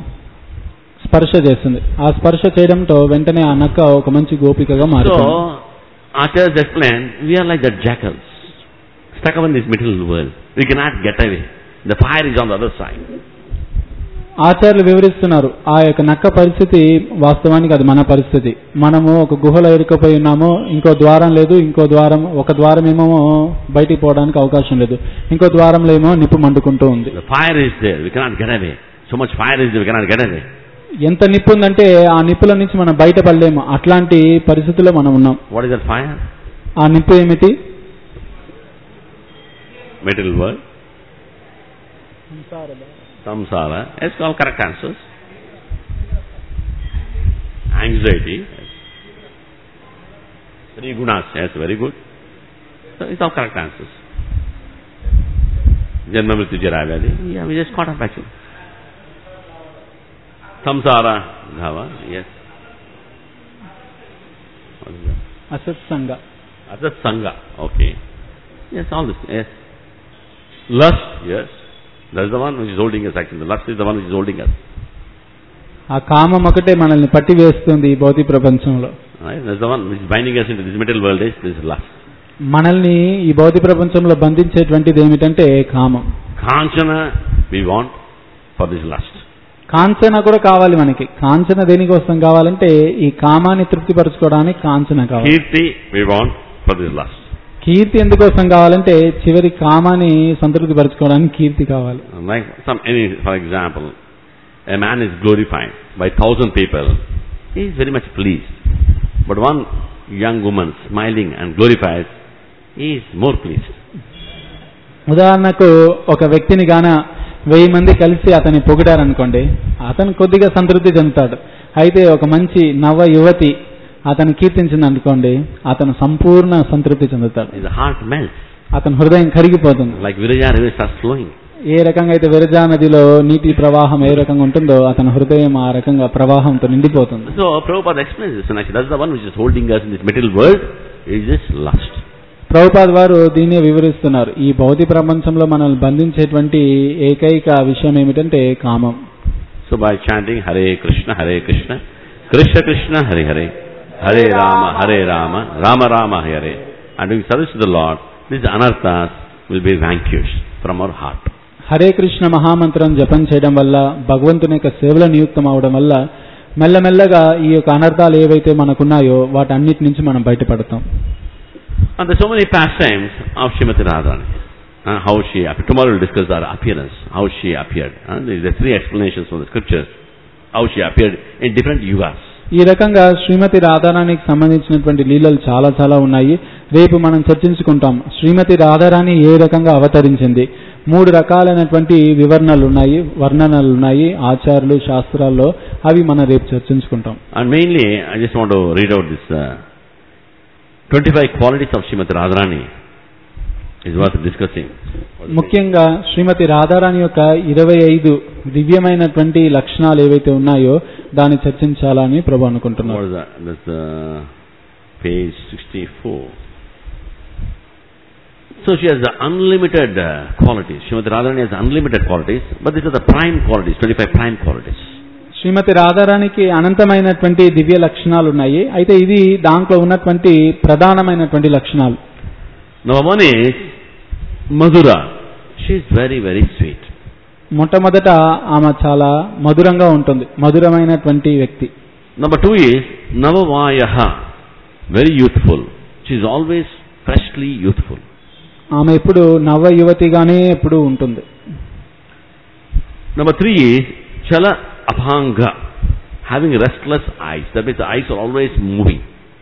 స్పర్శ చేస్తుంది ఆ స్పర్శ చేయడంతో వెంటనే ఆ నక్క ఒక మంచి గోపికగా మారుతుంది So, Acharyas explained, we are like the jackals, stuck up in this material world. We cannot get away. The fire is on the other side. ఆచార్యులు వివరిస్తున్నారు ఆ యొక్క నక్క పరిస్థితి వాస్తవానికి అది మన పరిస్థితి మనము ఒక గుహలో ఇరుక్కుపోయి ఉన్నాము ఇంకో ద్వారం లేదు ఇంకో ద్వారం ఒక ద్వారం ఏమో బయటికి పోవడానికి అవకాశం లేదు ఇంకో ద్వారంలో ఏమో నిప్పు మండుకుంటూ ఉంది The fire is there. We cannot get away. So much fire is there. We cannot get away. ఎంత నిప్పు ఉందంటే ఆ నిప్పుల నుంచి మనం బయటపడలేము అట్లాంటి పరిస్థితిలో మనం ఉన్నాం What is that fire? ఆ నిప్పు ఏమిటి Material world. Samsara. It's all correct answers. Anxiety. Yes. Three gunas. Yes, very good. So it's all correct answers. Janma Mrityu Jara Vyadi. Yeah, we just caught up actually. Samsara. Dhava. Yes. What is that? అసత్సంగ Asat Sangha. Okay. Yes, all this. Yes. Lust. Yes. That's the one which is holding us actually. The lust is the one which is holding us. ఆ కామం ఒకటే మనల్ని పట్టి వేస్తుంది ఈ భౌతిక ప్రపంచంలో Right? That's the one which is binding us into this material world is this lust. మనల్ని ఈ భౌతిక ప్రపంచంలో బంధించేటువంటిది ఏమిటంటే కామం Kanchana we want for this lust. Kanchana కూడా కావాలి మనకి కాంచన దేనికోసం కావాలంటే ఈ కామాన్ని తృప్తిపరచుకోవడానికి కాంచన కావాలి Kirti we want for this lust. కీర్తి ఎందుకోసం కావాలంటే చివరి కామాన్ని సంతృప్తి పరచుకోవడానికి కీర్తి కావాలి Like some any for example, a man is glorified by thousand people. He is very much pleased. But one young woman smiling and glorifies, he is more pleased. ఉదాహరణకు ఒక వ్యక్తిని గాన వెయ్యి మంది కలిసి అతన్ని పొగిడారనుకోండి అతను కొద్దిగా సంతృప్తి చెందుతాడు అయితే ఒక మంచి నవ యువతి అతను కీర్తించింది అనుకోండి అతను సంపూర్ణ సంతృప్తి చెందుతాడు His heart melts. అతని హృదయం కరిగిపోతుంది Like Viraja river starts flowing. ఏ రకంగా అయితే విరజా నదిలో నీటి ప్రవాహం ఏ రకంగా ఉంటుందో అతని హృదయం ఆ రకంగా ప్రవాహంతో నిండిపోతుంది So Prabhupada explains this, and actually that's the one which is holding us in this material world, is this lust. Prabhupad వారు దీన్ని వివరిస్తున్నారు ఈ భౌతిక ప్రపంచంలో మనల్ని బంధించేటువంటి ఏకైక విషయం ఏమిటంటే కామం So by chanting Hare Krishna, Hare Krishna, Krishna Krishna, Hare Hare, Hare Rama, Hare Rama, Rama Rama, Hare Hare, and doing service to the Lord, these anarthas will be vanquished from our heart. Hare Krishna మహామంత్రం జపం చేయడం వల్ల భగవంతుని యొక్క సేవలో నియుక్తం అవడం వల్ల మెల్లమెల్లగా ఈ యొక్క అనర్థాలు ఏవైతే మనకున్నాయో వాటన్నిటి నుంచి మనం బయటపడతాం And there's so many pastimes of Srimati Radharani. Uh, how she appeared. Tomorrow we'll discuss her appearance, how she appeared. Uh, there are three explanations from the scriptures, how she appeared in different yugas. ఈ రకంగా శ్రీమతి రాధారాణికి సంబంధించినటువంటి లీలలు చాలా చాలా ఉన్నాయి రేపు మనం చర్చించుకుంటాం శ్రీమతి రాధారాణి ఏ రకంగా అవతరించింది మూడు రకాలైనటువంటి వివరణలు ఉన్నాయి వర్ణనలు ఉన్నాయి ఆచారాలు శాస్త్రాల్లో అవి మనం రేపు చర్చించుకుంటాం And mainly, I just want to read out this uh, 25 qualities of Srimati Radharani is worth discussing. ముఖ్యంగా శ్రీమతి రాధారాణి యొక్క ఇరవై ఐదు దివ్యమైనటువంటి లక్షణాలు ఏవైతే ఉన్నాయో దాన్ని చర్చించాలని ప్రభు అనుకుంటున్నారు What is that? That's uh, page 64. So she has the unlimited uh, qualities. Srimati Radharani has unlimited qualities, but these are the prime qualities, 25 prime qualities. శ్రీమతి రాధారాణికి అనంతమైనటువంటి దివ్య లక్షణాలు ఉన్నాయి అయితే ఇది దాంట్లో ఉన్నటువంటి ప్రధానమైనటువంటి లక్షణాలు Number one is Madhura. She is very, very sweet. మొట్టమొదట ఆమె చాలా మధురంగా ఉంటుంది మధురమైనటువంటి వ్యక్తి Number two is Navavayaha. Very youthful. She is always freshly youthful. ఆమె ఎప్పుడు నవ యువతిగానే ఎప్పుడు ఉంటుంది Number three is Chala Abhanga. Having restless eyes. That means the eyes are always moving.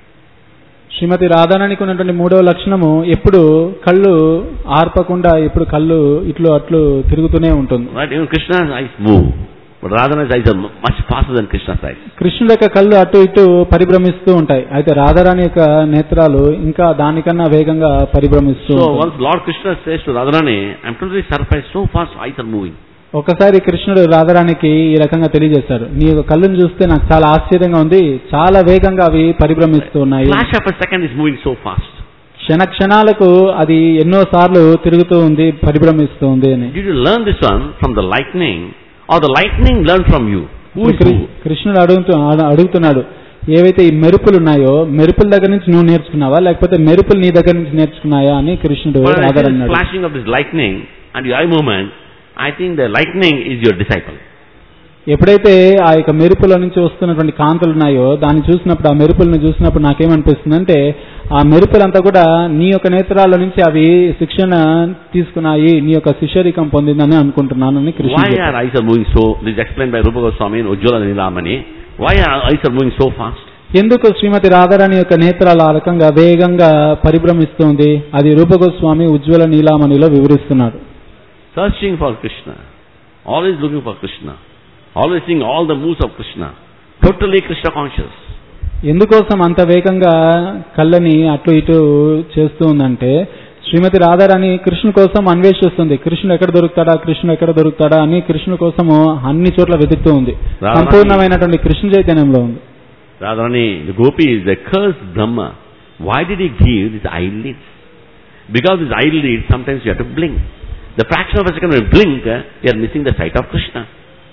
శ్రీమతి రాధారాణికి ఉన్నటువంటి మూడవ లక్షణము ఎప్పుడు కళ్ళు ఆర్పకుండా ఎప్పుడు కళ్ళు ఇట్లు అట్లు తిరుగుతూనే ఉంటుంది Right? Even Krishna's eyes move. But Radhana's eyes are mu- much faster than Krishna's eyes. కృష్ణుడి యొక్క కళ్ళు అటు ఇటు పరిభ్రమిస్తూ ఉంటాయి అయితే రాధారాణి యొక్క నేత్రాలు ఇంకా దానికన్నా వేగంగా పరిభ్రమిస్తూ So ఉంటాయి once Lord Krishna says to Radharani, I'm totally surprised, so fast eyes are moving. ఒకసారి కృష్ణుడు రాధారాణికి ఈ రకంగా తెలియజేశాడు నీ యొక్క కళ్ళును చూస్తే నాకు చాలా ఆశ్చర్యంగా ఉంది చాలా వేగంగా అవి పరిభ్రమిస్తూ ఉన్నాయి Flash of a second is moving so fast. క్షణ క్షణాలకు అది ఎన్నో సార్లు తిరుగుతూ ఉంది పరిభ్రమిస్తూ ఉంది అని Did you learn this one from the lightning or the lightning learned from you? Who is కృ- who? కృష్ణుడు అడుగుతూ అడు- అడుగుతున్నాడు ఏవైతే ఈ మెరుపులు ఉన్నాయో మెరుపుల దగ్గర నుంచి నువ్వు నేర్చుకున్నావా లేకపోతే మెరుపులు నీ దగ్గర నుంచి నేర్చుకున్నాయా అని కృష్ణుడు When I see this రాధారన్నాడు flashing of this lightning and your eye movement, I think the lightning is your disciple. ఎప్పుడైతే ఆ యొక్క మెరుపుల నుంచి వస్తున్నటువంటి కాంతులు ఉన్నాయో దాన్ని చూసినప్పుడు ఆ మెరుపులను చూసినప్పుడు నాకేమనిపిస్తుంది అంటే ఆ మెరుపులంతా కూడా నీ యొక్క నేత్రాల నుంచి అవి శిక్షణ తీసుకున్నాయి నీ యొక్క శిష్యరికం పొందిందని అనుకుంటున్నాను అని Why కృష్ణుడు our eyes are moving so, this is explained by Rupa Goswami and Ujjwala Nilamani. Why our eyes are moving so fast? ఎందుకు శ్రీమతి రాధారాణి యొక్క నేత్రాలు ఆ రకంగా వేగంగా పరిభ్రమిస్తుంది అది రూపగోస్వామి ఉజ్వల నీలామణిలో వివరిస్తున్నాడు Searching for Krishna. Always looking for Krishna. Always seeing all the moves of Krishna. Totally Krishna conscious. ఎందుకోసం అంత వేగంగా కళ్ళని అటు ఇటు చేస్తూ ఉందంటే శ్రీమతి రాధారాణి కృష్ణు కోసం అన్వేషిస్తుంది కృష్ణుడు ఎక్కడ దొరుకుతాడా కృష్ణుడు ఎక్కడ దొరుకుతాడా అని కృష్ణు కోసము అన్ని చోట్ల వెతుకుతూ ఉంది రాధారాణి- సంపూర్ణమైనటువంటి కృష్ణ చైతన్యంలో ఉంది Radharani, the gopi is the cursed Brahma. Why did he give these eyelids? Because these eyelids, sometimes you have to blink. The fraction of a second when you blink, eh, you are missing the sight of Krishna.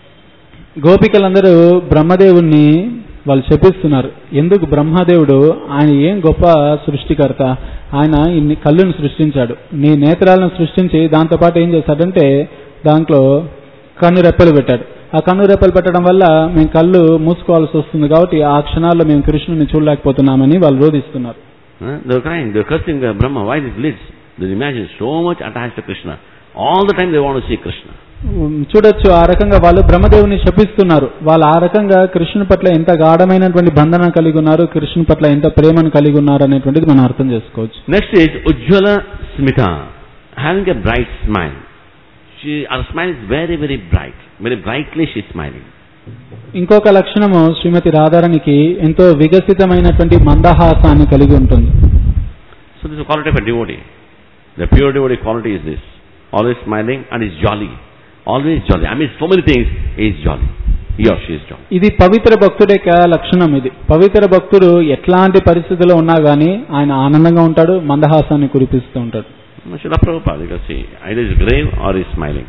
గోపికలందరూ బ్రహ్మదేవుణ్ణి వాళ్ళు చెప్పిస్తున్నారు ఎందుకు బ్రహ్మదేవుడు ఆయన ఏం గొప్ప సృష్టికర్త ఆయన ఇన్ని కళ్ళును సృష్టించాడు నీ నేత్రాలను సృష్టించి దాంతోపాటు ఏం చేశాడంటే దాంట్లో కన్ను రెప్పలు పెట్టాడు ఆ కన్ను రెప్పలు పెట్టడం వల్ల మేము కళ్ళు మూసుకోవాల్సి వస్తుంది కాబట్టి ఆ క్షణాల్లో మేము కృష్ణుని చూడలేకపోతున్నామని వాళ్ళు రోధిస్తున్నారు Eh, They were crying, they were cursing uh, Brahma. Why these lids? They imagine so much attached to Krishna. All the time they want to see Krishna. ఉమ్, చూడొచ్చు ఆ రకంగా వాళ్ళు బ్రహ్మదేవుని శపిస్తున్నారు వాళ్ళు ఆ రకంగా కృష్ణుని పట్ల ఎంత గాఢమైనటువంటి బంధన కలిగి ఉన్నారు కృష్ణుని పట్ల ఎంత ప్రేమను కలిగి ఉన్నారు అనేటువంటిది మనం అర్థం చేసుకోవచ్చు Next is Ujjwala Smita, having a bright smile. She, her smile is very, very bright. Very brightly she is smiling. ఇంకొక లక్షణము శ్రీమతి రాధారానికి ఎంతో వికసితమైనటువంటి మందహాసాన్ని కలిగి ఉంటుంది So this is a quality of a devotee. The pure devotee quality is this. Always smiling and is jolly. Always jolly. I mean so many things, he is jolly. He or she is jolly. ఇది పవిత్ర భక్తుడి యొక్క లక్షణం ఇది పవిత్ర భక్తుడు ఎట్లాంటి పరిస్థితిలో ఉన్నా గానీ ఆయన ఆనందంగా ఉంటాడు మందహాసాన్ని కురిపిస్తూ ఉంటాడు Srila Prabhupada, you can see, either is grave or is smiling.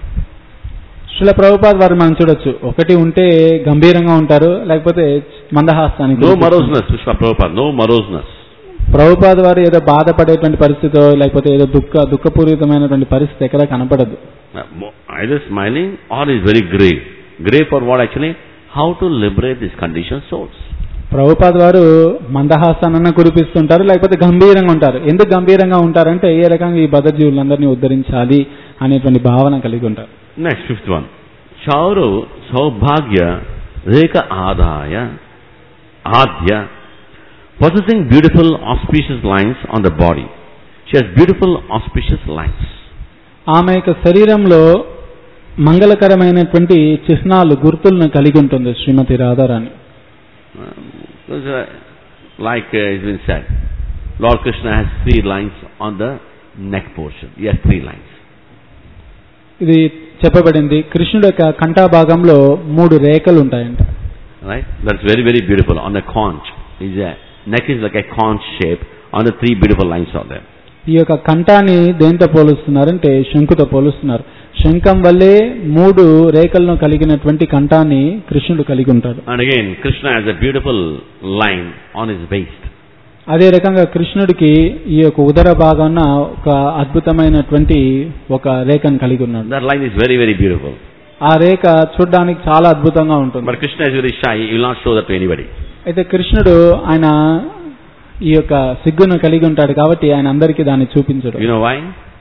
శిల ప్రభుపాద్ వారు మనం చూడొచ్చు ఒకటి ఉంటే గంభీరంగా ఉంటారు లేకపోతే మందహాసాన్ని No కురిపిస్తూ moroseness, Srila Prabhupada, no moroseness. Prabhupad వారు ఏదో బాధపడేటువంటి పరిస్థితి లేకపోతే ఏదో దుఃఖ దుఃఖపూరితమైనటువంటి పరిస్థితి ఎక్కడ కనపడదు Uh, mo- Either smiling or is very grave. Grave for what actually? How to liberate these conditioned souls. Prabhupad వారు మందహాసానన్న కురిపిస్తుంటారు లేకపోతే గంభీరంగా ఉంటారు ఎందుకు గంభీరంగా ఉంటారంటే ఏ రకంగా ఈ బద్ధజీవులందరినీ ఉద్ధరించాలి అనేటువంటి భావన కలిగి ఉంటారు Next, fifth one. Chauru Saubhagya Reka Adaya Adya possessing beautiful auspicious lines on the body. She has beautiful auspicious lines. ఆమె యొక్క శరీరంలో మంగళకరమైనటువంటి చిహ్నాలు గుర్తులను కలిగి ఉంటుంది శ్రీమతి Radharani Um, there's a- like uh, it's been said, Lord Krishna has three lines on the neck portion. He has three lines. ఇది చెప్పబడింది కృష్ణుడు యొక్క కంఠా భాగంలో మూడు రేఖలు ఉంటాయంట Right? That's very, very beautiful. On the conch, is a neck is like a conch shape. On the three beautiful lines are there. ఈ యొక్క కంఠాన్ని దేంతో పోలుస్తున్నారంటే శంకుతో పోలుస్తున్నారు శంఖం వల్లే మూడు రేఖలను కలిగినటువంటి కంఠాన్ని కృష్ణుడు కలిగి ఉంటాడు And again, Krishna has a beautiful line on his waist. అదే రకంగా కృష్ణుడికి ఈ యొక్క ఉదర భాగాన ఒక అద్భుతమైనటువంటి ఒక రేఖను కలిగి ఉన్నాడు That line is very, very beautiful. ఆ రేఖ చూడడానికి చాలా అద్భుతంగా ఉంటుంది But Krishna is very shy. He will not show that to anybody. అయితే కృష్ణుడు ఆయన ఈ యొక్క సిగ్గును కలిగి ఉంటాడు కాబట్టి ఆయన అందరికీ దాన్ని చూపించడు You know why?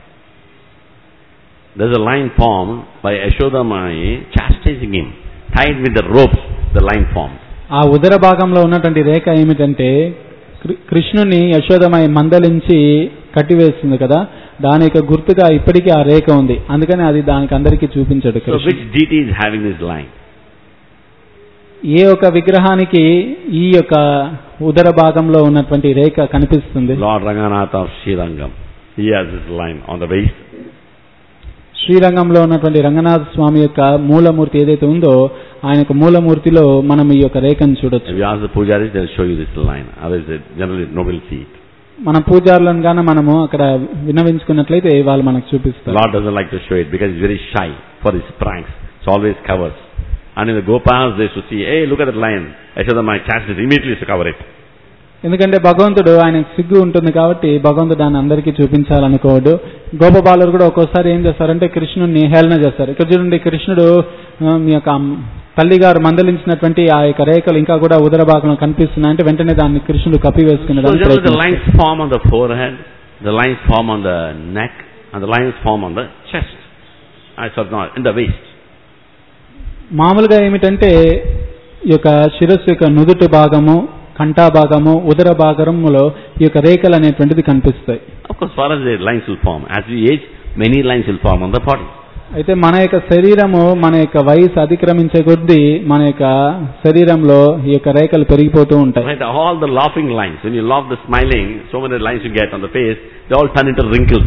There's a line formed by Ashodamai chastising him. Tied with the ropes, the line formed. ఆ ఉదర భాగంలో ఉన్నటువంటి రేఖ ఏమిటంటే కృ- కృష్ణుని యశోదమై మందలించి కట్టివేస్తుంది కదా దాని యొక్క గుర్తుగా ఇప్పటికీ ఆ రేఖ ఉంది అందుకని అది దానికి అందరికీ చూపించడు So కృష్ణుడు which deity is having this line? ఏ ఒక విగ్రహానికి ఈ యొక్క ఉదర భాగంలో ఉన్నటువంటి రేఖ కనిపిస్తుంది Lord Ranganath of Srirangam. He has this line on the waist. శ్రీరంగంలో ఉన్నటువంటి రంగనాథ స్వామి యొక్క మూలమూర్తి ఏదైతే ఉందో ఆయన యొక్క మూలమూర్తిలో మనం ఈ యొక్క రేఖను చూడొచ్చు If you ask the pujaris, they'll show you this line. Otherwise, they generally nobody will see it. మన పూజారులను గాన మనము అక్కడ విన్నవించుకున్నట్లయితే వాళ్ళు మనకు చూపిస్తారు Lord doesn't like to show it because he's very shy for his pranks. So always covers. And in the Gopas, they should see, hey, look at that line. Ashodamai chastised immediately to cover it. ఎందుకంటే భగవంతుడు ఆయన సిగ్గు ఉంటుంది కాబట్టి భగవంతుడు దాన్ని అందరికీ చూపించాలనుకోడు గోపబాలురు కూడా ఒక్కోసారి ఏం చేస్తారంటే కృష్ణుడిని హేళన చేస్తారు ఇక్కడ చూడండి కృష్ణుడు ఆ, మీ యొక్క అమ్- తల్లిగారు మందలించినటువంటి ఆ యొక్క రేఖలు ఇంకా కూడా ఉదర భాగంలో కనిపిస్తున్నాయి అంటే వెంటనే దాన్ని కృష్ణుడు కప్పివేసుకునే So దానికి generally the ప్రయత్నిస్తాడు. lines form on the forehead, the lines form on the neck, and the lines form on the chest. I said not in the waist. మామూలుగా ఏమిటంటే ఈ యొక్క శిరస్సు యొక్క నుదుటి భాగము కంఠా భాగము ఉదర భాగములో ఈ యొక్క రేఖలు అనేటువంటిది కనిపిస్తాయి Of course, far as the lines will form. As we age, many lines will form on the body. అయితే మన యొక్క శరీరము మన యొక్క వయసు అతిక్రమించే కొద్దీ మన యొక్క శరీరంలో ఈ యొక్క రేఖలు పెరిగిపోతూ ఉంటాయి Right? All the laughing lines, when you laugh, the smiling, so many lines you get on the face, they all turn into wrinkles.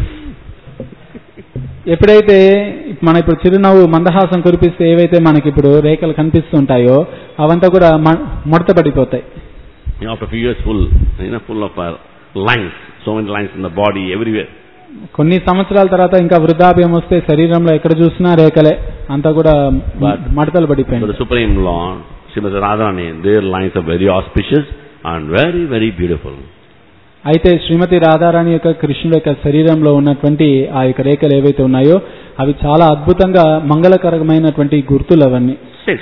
ఎప్పుడైతే మన ఇప్పుడు చిరునవ్వు మందహాసం కురిపిస్తే ఏవైతే మనకి ఇప్పుడు రేఖలు కనిపిస్తుంటాయో అవంతా కూడా మ- ముడత పడిపోతాయి You know, after a few years, full, you know, full of uh, lines, so many lines in the body, everywhere. కొన్ని సంవత్సరాల తర్వాత ఇంకా వృద్ధాప్యం వస్తే శరీరంలో ఎక్కడ చూసినా రేఖలే అంతా కూడా But- మడతలు So పడిపోయింది the Supreme Lord, Srimati Radharani, their lines are very auspicious and very, very beautiful. అయితే శ్రీమతి రాధారాణి యొక్క కృష్ణుడు యొక్క శరీరంలో ఉన్నటువంటి ఆ యొక్క రేఖలు ఏవైతే ఉన్నాయో అవి చాలా అద్భుతంగా మంగళకరమైనటువంటి గుర్తులు అవన్నీ Six.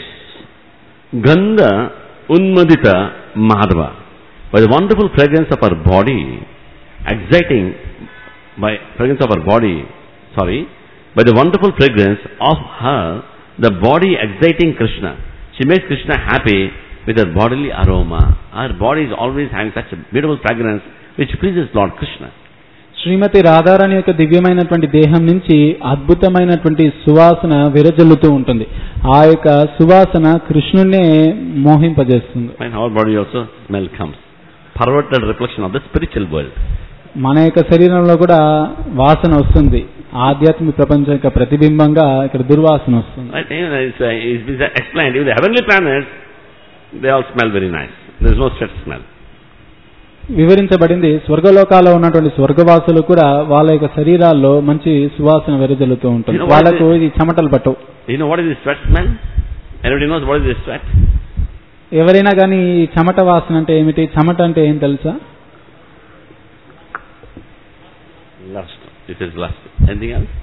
Gandha Unmadita Madhava. By the wonderful fragrance of her body, exciting, by fragrance of her body, sorry, by the wonderful fragrance of her, the body exciting Krishna. She makes Krishna happy with her bodily aroma. Her body is always having such a beautiful fragrance which pleases Lord Krishna. శ్రీమతి రాధారాణి యొక్క దివ్యమైనటువంటి దేహం నుంచి అద్భుతమైనటువంటి సువాసన విరజల్లుతూ ఉంటుంది ఆ యొక్క సువాసన కృష్ణున్నే మోహింపజేస్తుంది And our body also smell comes. Perverted reflection of the spiritual world. మన యొక్క శరీరంలో కూడా వాసన వస్తుంది ఆధ్యాత్మిక ప్రపంచం యొక్క ప్రతిబింబంగా ఇక్కడ దుర్వాసన వస్తుంది Right? You know, It's, uh, it's been explained. Even the heavenly planets, they all smell very nice. There is no sweat smell. వివరించబడింది స్వర్గలోకాల్లో ఉన్నటువంటి స్వర్గవాసులు కూడా వాళ్ళ యొక్క శరీరాల్లో మంచి సువాసన వెరజల్లుతూ ఉంటుంది You know what వాళ్ళకు is- ఇది చెమటలు పట్టవు You know what is the sweat smell? Everybody knows what is the sweat? ఎవరైనా కానీ ఈ చెమట వాసన అంటే ఏమిటి చెమట అంటే ఏం తెలుసా Lust. It is lust. Anything else?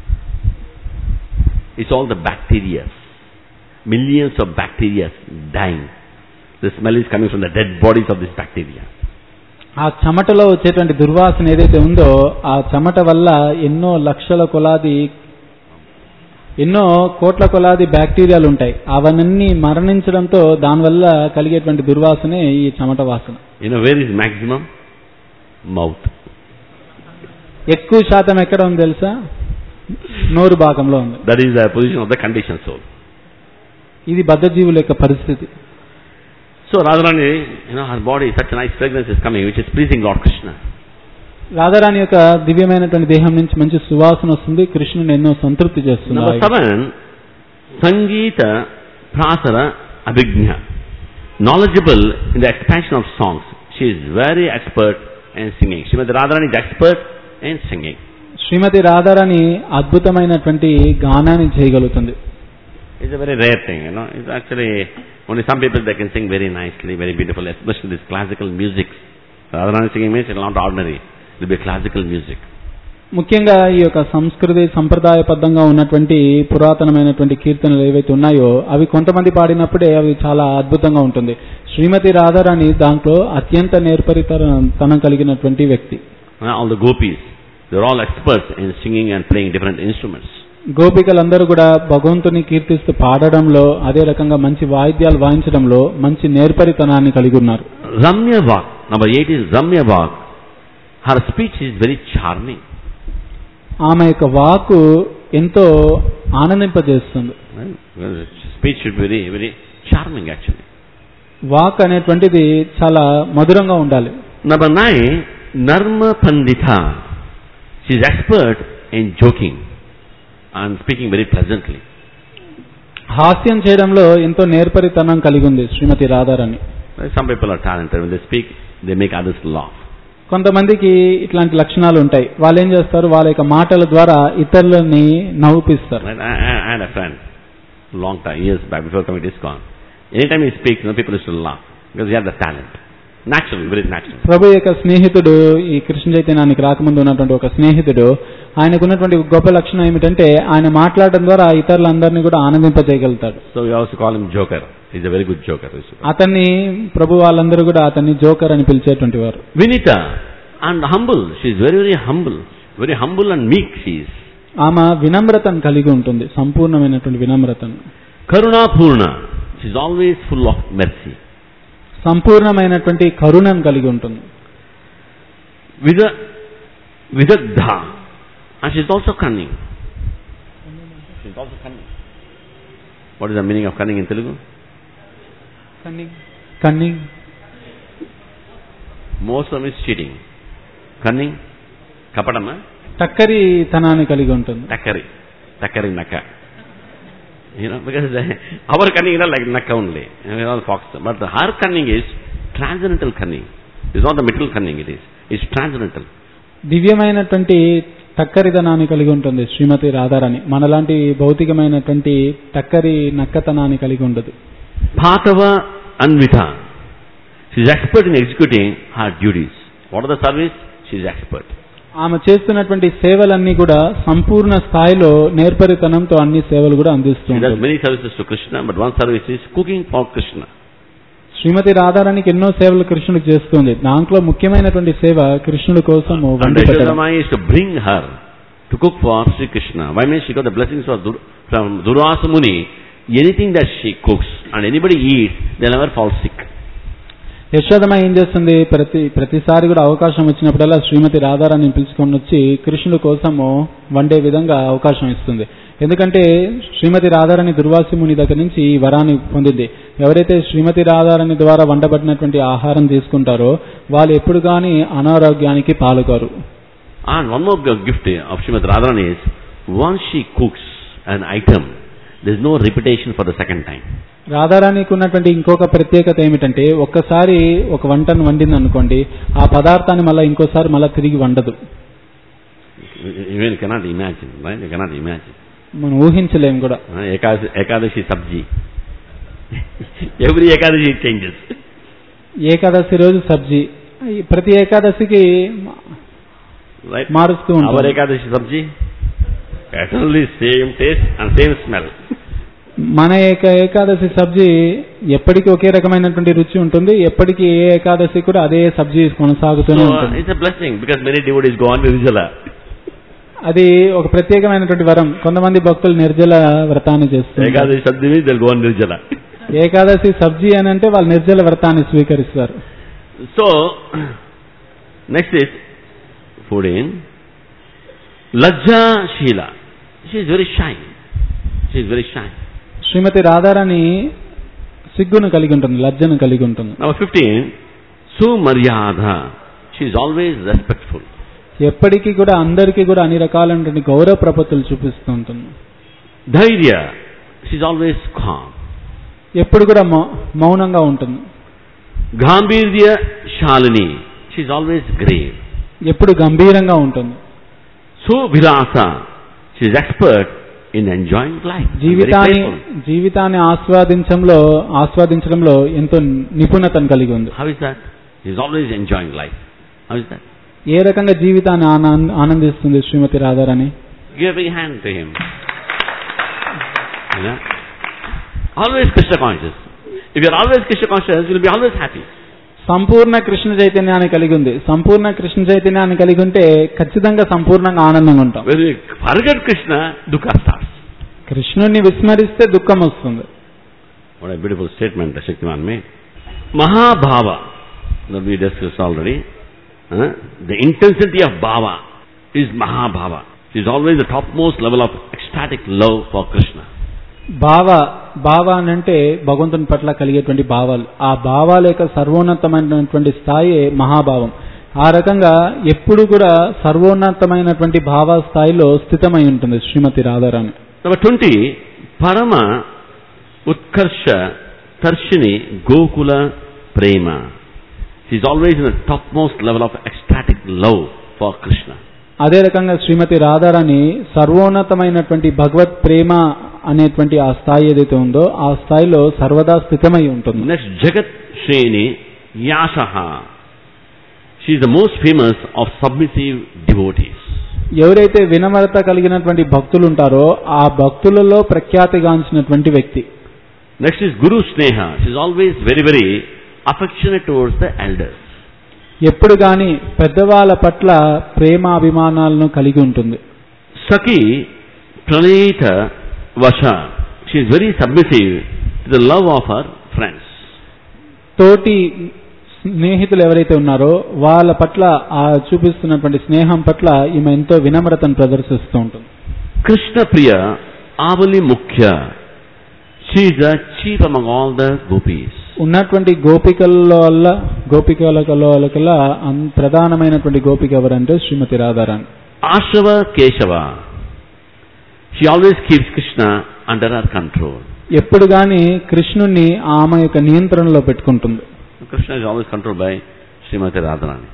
It's all the bacteria. Millions of bacteria dying. The smell is coming from the dead bodies of this bacteria. ఆ చెమటలో వచ్చేటువంటి దుర్వాసన ఏదైతే ఉందో ఆ చెమట వల్ల ఎన్నో లక్షల కొలాది ఎన్నో కోట్ల కొలాది బ్యాక్టీరియాలు ఉంటాయి అవన్నీ మరణించడంతో దానివల్ల కలిగేటువంటి దుర్వాసనే ఈ చెమట వాసన You know where is maximum? Mouth. ఎక్కువ శాతం ఎక్కడ ఉంది తెలుసా నోరు భాగంలో ఉంది That is the position of the conditioned soul. ఇది బద్ధజీవుల యొక్క పరిస్థితి So Radharani, you know, her body, such a nice fragrance is coming, which is pleasing Lord Krishna. Radharani యొక్క దివ్యమైనటువంటి దేహం నుంచి మంచి సువాసన వస్తుంది కృష్ణుని ఎన్నో సంతృప్తి Number చేస్తుంది seven, Sangeeta Prasara Abhignya. Knowledgeable in the expansion of songs. She is very expert in singing. Srimati Radharani is expert in singing. శ్రీమతి రాధారాణి అద్భుతమైనటువంటి గానాన్ని చేయగలుగుతుంది It's a very rare thing, you know. It's actually only some people they can sing very nicely, very beautiful, especially this classical music. Radharani singing means it's not ordinary. It will be classical music. ముఖ్యంగా ఈ యొక్క సంస్కృతి సంప్రదాయబద్ధంగా ఉన్నటువంటి పురాతనమైనటువంటి కీర్తనలు ఏవైతే ఉన్నాయో అవి కొంతమంది పాడినప్పుడే అవి చాలా అద్భుతంగా ఉంటుంది శ్రీమతి రాధారాణి దాంట్లో అత్యంత నేర్పరితనం కలిగినటువంటి వ్యక్తి Uh, all the gopis, they're all experts in singing and playing different instruments. గోపికలందరూ కూడా భగవంతుని కీర్తిస్తూ పాడడంలో అదే రకంగా మంచి వాయిద్యాలు వాయించడంలో మంచి నేర్పరితనాన్ని కలిగి ఉన్నారు Ramya Vak, number eight is Ramya Vak. Her speech is very charming. ఆమె యొక్క వాకు ఎంతో ఆనందింపజేస్తుంది Right? Well, Speech should be very, very charming actually. వాక్ అనేటువంటిది చాలా మధురంగా ఉండాలి Number nine, Narma Pandita. She is expert in joking and speaking very pleasantly. హాస్యం చేయడంలో ఎంతో నేర్పరితనం కలిగి ఉంది శ్రీమతి Radharani Right? Some people are talented. When they speak, they make others laugh. కొంతమందికి ఇట్లాంటి లక్షణాలు ఉంటాయి వాళ్ళు ఏం చేస్తారు వాళ్ళ యొక్క మాటల ద్వారా ఇతరులని నవ్వుపిస్తారు Right? I, I, I had a friend, long time, years back, before committee is gone. Anytime he speaks, you know, people used to laugh because he had the talent. Naturally, very natural. ప్రభు యొక్క స్నేహితుడు ఈ కృష్ణ చైతన్యానికి రాకముందు ఉన్నటువంటి ఒక స్నేహితుడు ఆయనకు ఉన్నటువంటి గొప్ప లక్షణం ఏమిటంటే ఆయన మాట్లాడడం ద్వారా ఇతరులందరినీ కూడా ఆనందింపజేయగలుగుతాడు So we also call him Joker. He's a very good joker. we used to call. అతన్ని ప్రభు వాళ్ళందరూ కూడా అతన్ని జోకర్ అని పిలిచేటువంటి వారు Vinita and humble. She is very, very humble. Very humble and meek she is. ఆమె వినమ్రతను కలిగి ఉంటుంది సంపూర్ణమైనటువంటి వినమ్రతను Karuna Purna. She is always full of mercy. సంపూర్ణమైనటువంటి కరుణను కలిగి ఉంటుంది Vida, Vidagdha. And she is also cunning. She is also cunning. What is the meaning of cunning in Telugu? Cunning Most of them is cheating. Cunning, kapadama, టక్కరి తనాన్ని కలిగి ఉంటుంది takari, takari naka. You know, because uh, our cunning is not like naka only. We are all fox. But the, her cunning is transcendental cunning. It's not the material cunning it is. It's transcendental. దివ్యమైనటువంటి టక్కరితనాన్ని కలిగి ఉంటుంది శ్రీమతి రాధారాణి మనలాంటి భౌతికమైనటువంటి టక్కరి నక్కతనాన్ని కలిగి ఉండదు Bhatava Anvita. She is expert in executing her duties. What are the service? She is expert. ఆమె చేస్తున్నటువంటి సేవలన్నీ కూడా సంపూర్ణ స్థాయిలో నేర్పరితనంతో అన్ని సేవలు కూడా She does అందిస్తుంది many services to Krishna, but one service is cooking for Krishna. శ్రీమతి రాధారానికి ఎన్నో సేవలు కృష్ణుడికి చేస్తుంది దాంట్లో ముఖ్యమైనటువంటి సేవ కృష్ణుడి కోసం And వండి పెట్టడం Yashodamai is to bring her to cook for Sri Krishna. Why means she got the blessings of Dur- from Durvasa Muni. Anything that she cooks and anybody eats, they'll never fall sick. యశోదమ్మ ఏం చేస్తుంది ప్రతి ప్రతిసారి కూడా అవకాశం వచ్చినప్పుడల్లా శ్రీమతి రాధారాన్ని పిలుచుకొని వచ్చి కృష్ణుడి కోసము వండే విధంగా అవకాశం ఇస్తుంది ఎందుకంటే శ్రీమతి రాధారాణి దుర్వాసి ముని దగ్గర నుంచి ఈ వరాన్ని పొందింది ఎవరైతే శ్రీమతి రాధారాణి ద్వారా వండబడినటువంటి ఆహారం తీసుకుంటారో వాళ్ళు ఎప్పుడు కానీ అనారోగ్యానికి పాల్గొరు And one more g- gift of Srimad Radharani is, once she cooks an item, there's no repetition for the second time. రాధారాణికి ఉన్నటువంటి ఇంకొక ప్రత్యేకత ఏమిటంటే ఒక్కసారి ఒక వంటను వండింది అనుకోండి ఆ పదార్థాన్ని మళ్ళీ ఇంకోసారి మళ్ళీ తిరిగి వండదు Even you cannot imagine, right? You cannot imagine. మనం ఊహించలేం కూడా Uh, Ekadashi, Ekadashi sabji. Every Ekadashi it changes. Ekadashi రోజు సబ్జీ ఈ ప్రతి ఏకాదశికి Right? మారుస్తూ Our ఉంటాం Ekadashi sabji, eternally same taste and same smell. మన ఏక ఏకాదశి సబ్జీ ఎప్పటికీ ఒకే రకమైనటువంటి రుచి ఉంటుంది ఎప్పటికీ ఏ ఏకాదశి కూడా అదే సబ్జీ కొనసాగుతూనే So, uh, ఉంటుంది it's a blessing because many devotees go on Nirjala. అది ఒక ప్రత్యేకమైనటువంటి వరం కొంతమంది భక్తులు నిర్జల వ్రతాన్ని చేస్తారు Ekadashi sabji means they'll go on Nirjala. Ekadashi సబ్జీ అని అంటే వాళ్ళు నిర్జల వ్రతాన్ని స్వీకరిస్తారు So, next is 14. Lajja Sheela. she is very shy. She is very shy. శ్రీమతి రాధారాణి సిగ్గును కలిగి ఉంటుంది లజ్జను కలిగి ఉంటుంది Number 15, Sumaryadha. She is always respectful. ఎప్పటికీ కూడా అందరికీ కూడా అన్ని రకాలైనటువంటి గౌరవ ప్రపత్తులు చూపిస్తూ ఉంటుంది Dhairya. She is always calm. ఎప్పుడు కూడా మౌ- మౌనంగా ఉంటుంది Gambhirya Shalini. She is always grave. ఎప్పుడు గంభీరంగా ఉంటుంది Subhilasa. She is expert in enjoying life. Very జీవితాన్ని playful. జీవితాన్ని ఆస్వాదించడంలో ఆస్వాదించడంలో ఎంతో నిపుణతను కలిగి ఉంది How is that? She is always enjoying life. How is that? ఏ రకంగా జీవితాన్ని ఆనంద- ఆనందిస్తుంది శ్రీమతి Radharani Give a big hand to him. You know? Always Krishna conscious. If you are always Krishna conscious, you will be always happy. సంపూర్ణ కృష్ణ చైతన్యాన్ని కలిగి ఉంది సంపూర్ణ కృష్ణ చైతన్యాన్ని కలిగి ఉంటే ఖచ్చితంగా సంపూర్ణంగా ఆనందంగా ఉంటాం When you forget Krishna, dukkha starts. కృష్ణుణ్ణి విస్మరిస్తే దుఃఖం వస్తుంది What a beautiful statement the Shaktiman made. Mahabhava, that we discussed already. Huh? The intensity of bhava is Mahabhava. It is always the topmost level of ecstatic love for Krishna. భావ భావ అని అంటే భగవంతుని పట్ల కలిగేటువంటి భావాలు ఆ భావాల యొక్క సర్వోన్నతమైనటువంటి స్థాయి మహాభావం ఆ రకంగా ఎప్పుడు కూడా సర్వోన్నతమైనటువంటి భావ స్థాయిలో స్థితమై ఉంటుంది శ్రీమతి Radharani Number 20, Parama Utkarsha Tarshini Gokula Prema. She is always in the topmost level of ecstatic love for Krishna. అదే రకంగా శ్రీమతి రాధారాణి సర్వోన్నతమైనటువంటి భగవత్ ప్రేమ అనేటువంటి ఆ స్థాయి ఏదైతే ఉందో ఆ స్థాయిలో సర్వదా స్థితమై ఉంటుంది Next, Jagat Shreni Yashaha. She is the most famous of submissive devotees. ఎవరైతే వినమ్రత కలిగినటువంటి భక్తులు ఉంటారో ఆ భక్తులలో ప్రఖ్యాతిగాంచినటువంటి వ్యక్తి Next is Guru Sneha. She is always very, very affectionate towards the elders. ఎప్పుడు గాని పెద్దవాళ్ళ పట్ల ప్రేమ అభిమానాలను కలిగి ఉంటుంది Saki Pranita Vasha. She is very submissive to the love of her friends. తోటి స్నేహితులు ఎవరైతే ఉన్నారో వాళ్ళ పట్ల ఆ చూపిస్తున్నటువంటి స్నేహం పట్ల ఈమె ఎంతో వినమ్రతను ప్రదర్శిస్తూ ఉంటుంది Krishna Priya Avali Mukhya. She is the chief among all the gopis. ఉన్నటువంటి గోపికల్లో వల్ల గోపికలలో కల్లా అన్- ప్రధానమైనటువంటి గోపిక ఎవరంటే శ్రీమతి Radharani Ashava Keshava. She always keeps Krishna under her control. ఎప్పుడు గాని కృష్ణుణ్ణి ఆమె యొక్క నియంత్రణలో పెట్టుకుంటుంది Krishna is always controlled by Srimati Radharani.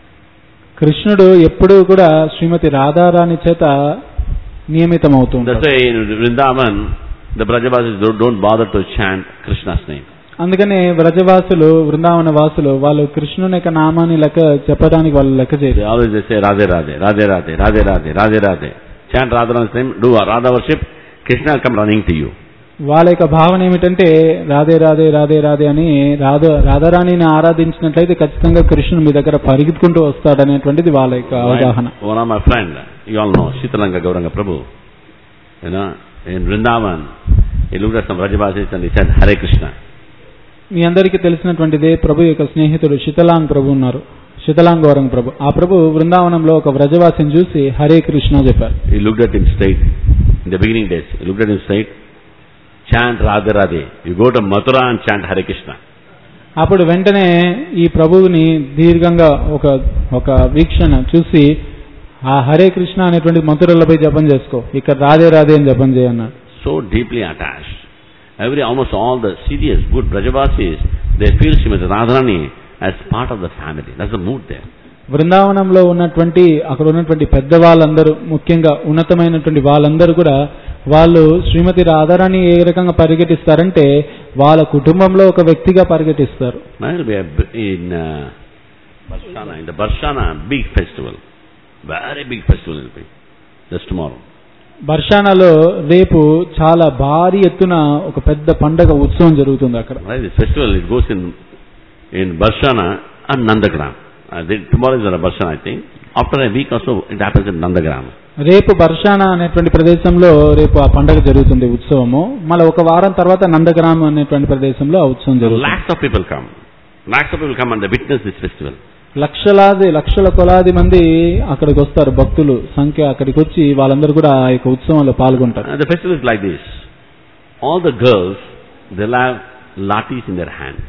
కృష్ణుడు ఎప్పుడూ కూడా శ్రీమతి రాధారాణి చేత నియమితమవుతూ That's ఉంటాడు why in Vrindavan, the Brajavasis don't, don't bother to chant Krishna's name. అందుకనే వ్రజవాసులు బృందావన వాసులు వాళ్ళు కృష్ణుని యొక్క నామాన్ని లెక్క చెప్పడానికి వాళ్ళు లెక్క They చేయరు always they say Radhe Radhe, Radhe Radhe, Radhe Radhe, Radhe Radhe. Chant Radharani's name, do Radha worship, Krishna will come running to you. వాళ్ళ యొక్క భావన ఏమిటంటే రాధే రాధే రాధే రాధే అని రాధ రాధారాణిని ఆరాధించినట్లయితే ఖచ్చితంగా కృష్ణుడు మీ దగ్గర పరిగెత్తుకుంటూ వస్తాడనేటువంటిది వాళ్ళ యొక్క అవగాహన My- one of my friend, you all know, Shitalanga Gauranga Prabhu, you know, in Vrindavan, he looked at some Rajavasis and he said, Hare Krishna. మీ అందరికీ తెలిసినటువంటిదే ప్రభు యొక్క స్నేహితుడు శీతలాంగ్ ప్రభు ఉన్నారు శీతలాంగ్ గౌరంగ ప్రభు ఆ ప్రభు బృందావనంలో ఒక వ్రజవాసిని చూసి హరే కృష్ణ చెప్పారు He looked at him straight. In the beginning days, he looked at him straight. Chant Radhe Radhe. You go to Mathura and chant Hare Krishna. అప్పుడు వెంటనే ఈ ప్రభువుని దీర్ఘంగా ఒక ఒక వీక్షణ చూసి ఆ హరే కృష్ణ అనేటువంటి మంత్రులపై జపం చేసుకో ఇక్కడ రాధే రాధే అని జపం చేయన్నాడు So deeply attached. Every, almost all the serious, good Brajavasis, they feel Srimati Radharani as part of the family. That's the mood there. బృందావనంలో ఉన్నటువంటి అక్కడ ఉన్నటువంటి పెద్ద వాళ్ళందరూ ముఖ్యంగా ఉన్నతమైనటువంటి వాళ్ళందరూ కూడా వాళ్ళు శ్రీమతి రాధారాణి ఏ రకంగా పరిగెటిస్తారంటే వాళ్ళ కుటుంబంలో ఒక వ్యక్తిగా పరిగెటిస్తారు Now it will be a, b- in uh, Barshana, in the Barshana, big festival. Very big festival it will be. Just tomorrow. బర్షానాలో రేపు చాలా భారీ ఎత్తున ఒక పెద్ద పండగ ఉత్సవం జరుగుతుంది అక్కడ Right? This festival, it goes in in Barshana and Nandagram. Uh, the, tomorrow is the Barshana, I think. After a week or so, it happens in Nandagram. రేపు బర్షాన అనేటువంటి ప్రదేశంలో రేపు ఆ పండగ జరుగుతుంది ఉత్సవము మళ్ళీ ఒక వారం తర్వాత నందగ్రామ్ అనేటువంటి ప్రదేశంలో ఆ ఉత్సవం జరుగుతుంది Lakhs of people come. Lakhs of people come and they witness this festival. లక్షలాది లక్షల కొలాది మంది అక్కడికి వస్తారు భక్తులు సంఖ్య అక్కడికి వచ్చి వాళ్ళందరూ కూడా ఆ యొక్క ఉత్సవంలో పాల్గొంటారు And the festival is like this. All the girls, they'll have lathis in their hands.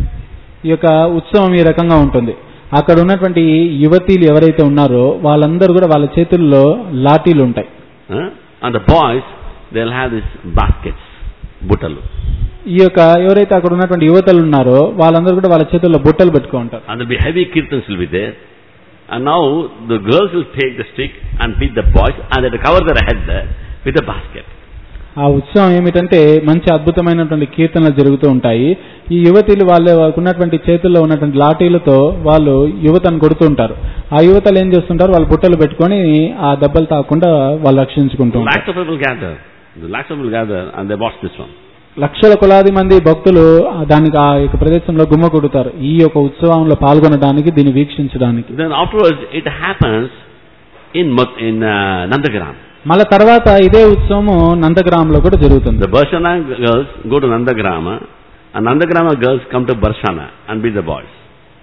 ఈ యొక్క ఉత్సవం ఈ రకంగా ఉంటుంది అక్కడ ఉన్నటువంటి యువతీలు ఎవరైతే ఉన్నారో వాళ్ళందరూ కూడా వాళ్ళ చేతుల్లో లాఠీలు ఉంటాయి Huh? And the boys, they'll have these baskets, butalu. ఈ యొక్క ఎవరైతే అక్కడ ఉన్నటువంటి యువతలు ఉన్నారో వాళ్ళందరూ కూడా వాళ్ళ చేతుల్లో బుట్టలు పెట్టుకో ఉంటారు And there'll be heavy kirtans will be there. And now the girls will take the stick and beat the boys and they'll cover their head there with a basket. ఆ ఉత్సవం ఏమిటంటే మంచి అద్భుతమైనటువంటి కీర్తనలు జరుగుతూ ఉంటాయి ఈ యువతీలు వాళ్ళ ఉన్నటువంటి చేతుల్లో ఉన్నటువంటి లాఠీలతో వాళ్ళు యువతను కొడుతూ ఉంటారు ఆ యువతలు ఏం చేస్తుంటారు వాళ్ళు బుట్టలు పెట్టుకొని ఆ దెబ్బలు తాకుండా వాళ్ళు రక్షించుకుంటూ ఉంటారు Lakhs of people gather. The lakhs of people gather and they watch this one. లక్షల కొలాది మంది భక్తులు ఆ దానికి ఆ యొక్క ప్రదేశంలో గుమ్మ కొడుతారు ఈ యొక్క ఉత్సవంలో పాల్గొనడానికి దీన్ని వీక్షించడానికి Then afterwards it happens in, Mat- in uh, Nandagram. మళ్ళా తర్వాత ఇదే ఉత్సవము నందగ్రామంలో కూడా జరుగుతుంది The Barshana girls go to Nandagrama and Nandagrama girls come to Barshana and beat the boys.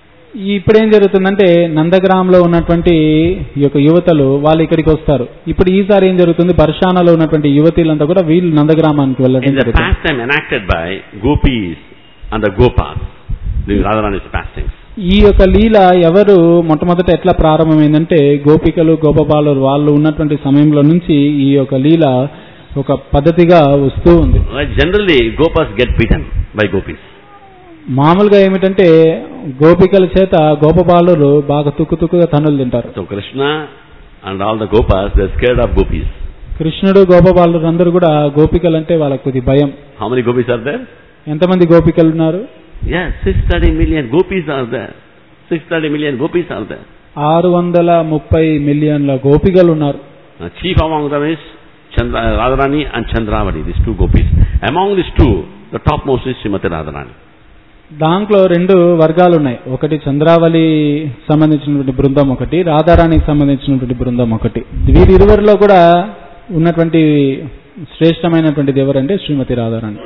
ఈ ఇప్పుడు ఏం జరుగుతుందంటే నందగ్రామంలో ఉన్నటువంటి ఈ యొక్క యువతలు వాళ్ళు ఇక్కడికి వస్తారు ఇప్పుడు ఈసారి ఏం జరుగుతుంది బర్షానాలో ఉన్నటువంటి యువతీలంతా కూడా వీళ్ళు నందగ్రామానికి వెళ్ళడం In the జరుగుతుంది pastime enacted by gopis and the gopas during Radharani's pastimes. ఈ యొక్క లీల ఎవరు మొట్టమొదట ఎట్లా ప్రారంభమైందంటే గోపికలు గోపబాలు వాళ్ళు ఉన్నటువంటి సమయంలో నుంచి ఈ యొక్క లీల ఒక పద్ధతిగా వస్తూ ఉంది Like generally gopas get beaten by gopis. మామూలుగా ఏమిటంటే గోపికల చేత గోపబాలురు బాగా తుక్కు తుక్కుగా తన్నులు తింటారు So Krishna and all the gopas they're scared of gopis. కృష్ణుడు గోపబాలురు అందరూ కూడా గోపికలు అంటే వాళ్ళకి కొద్ది భయం How many gopis are there? ఎంతమంది గోపికలు ఉన్నారు Yes, 630 million gopis are there. 630 million gopis are there. ఆరు వందల ముప్పై మిలియన్ల గోపికలు ఉన్నారు Uh, chief among them is Chandra, Radharani and Chandravati, these two gopis. Among these two, the topmost is Srimati Radharani. దాంట్లో రెండు వర్గాలు ఉన్నాయి ఒకటి చంద్రావళి సంబంధించినటువంటి బృందం ఒకటి రాధారాణికి సంబంధించినటువంటి బృందం ఒకటి వీరిరువురిలో కూడా ఉన్నటువంటి శ్రేష్టమైనటువంటిది ఎవరంటే శ్రీమతి Radharani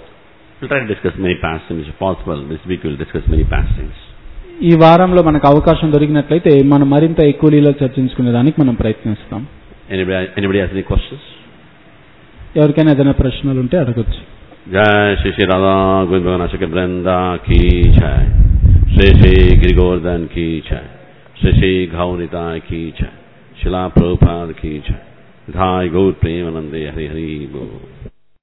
We'll try to discuss many pastimes if possible. This week we'll discuss many pastimes. ఈ వారంలో మనకు అవకాశం దొరికినట్లయితే మనం మరింత ఎక్కువ లీలో చర్చించుకునే దానికి మనం ప్రయత్నిస్తాం Anybody, anybody has any questions? ఎవరికైనా ఏదైనా ప్రశ్నలు ఉంటే అడగొచ్చు जय श्री श्री राधा गोविंद भगवान अशोक वृंदा की जय श्री श्री गिरि गोवर्धन की जय श्री श्री घावनिता की जय शिला प्रभुपाद की जय धाय गौर प्रेमानंदे हरि हरि बोल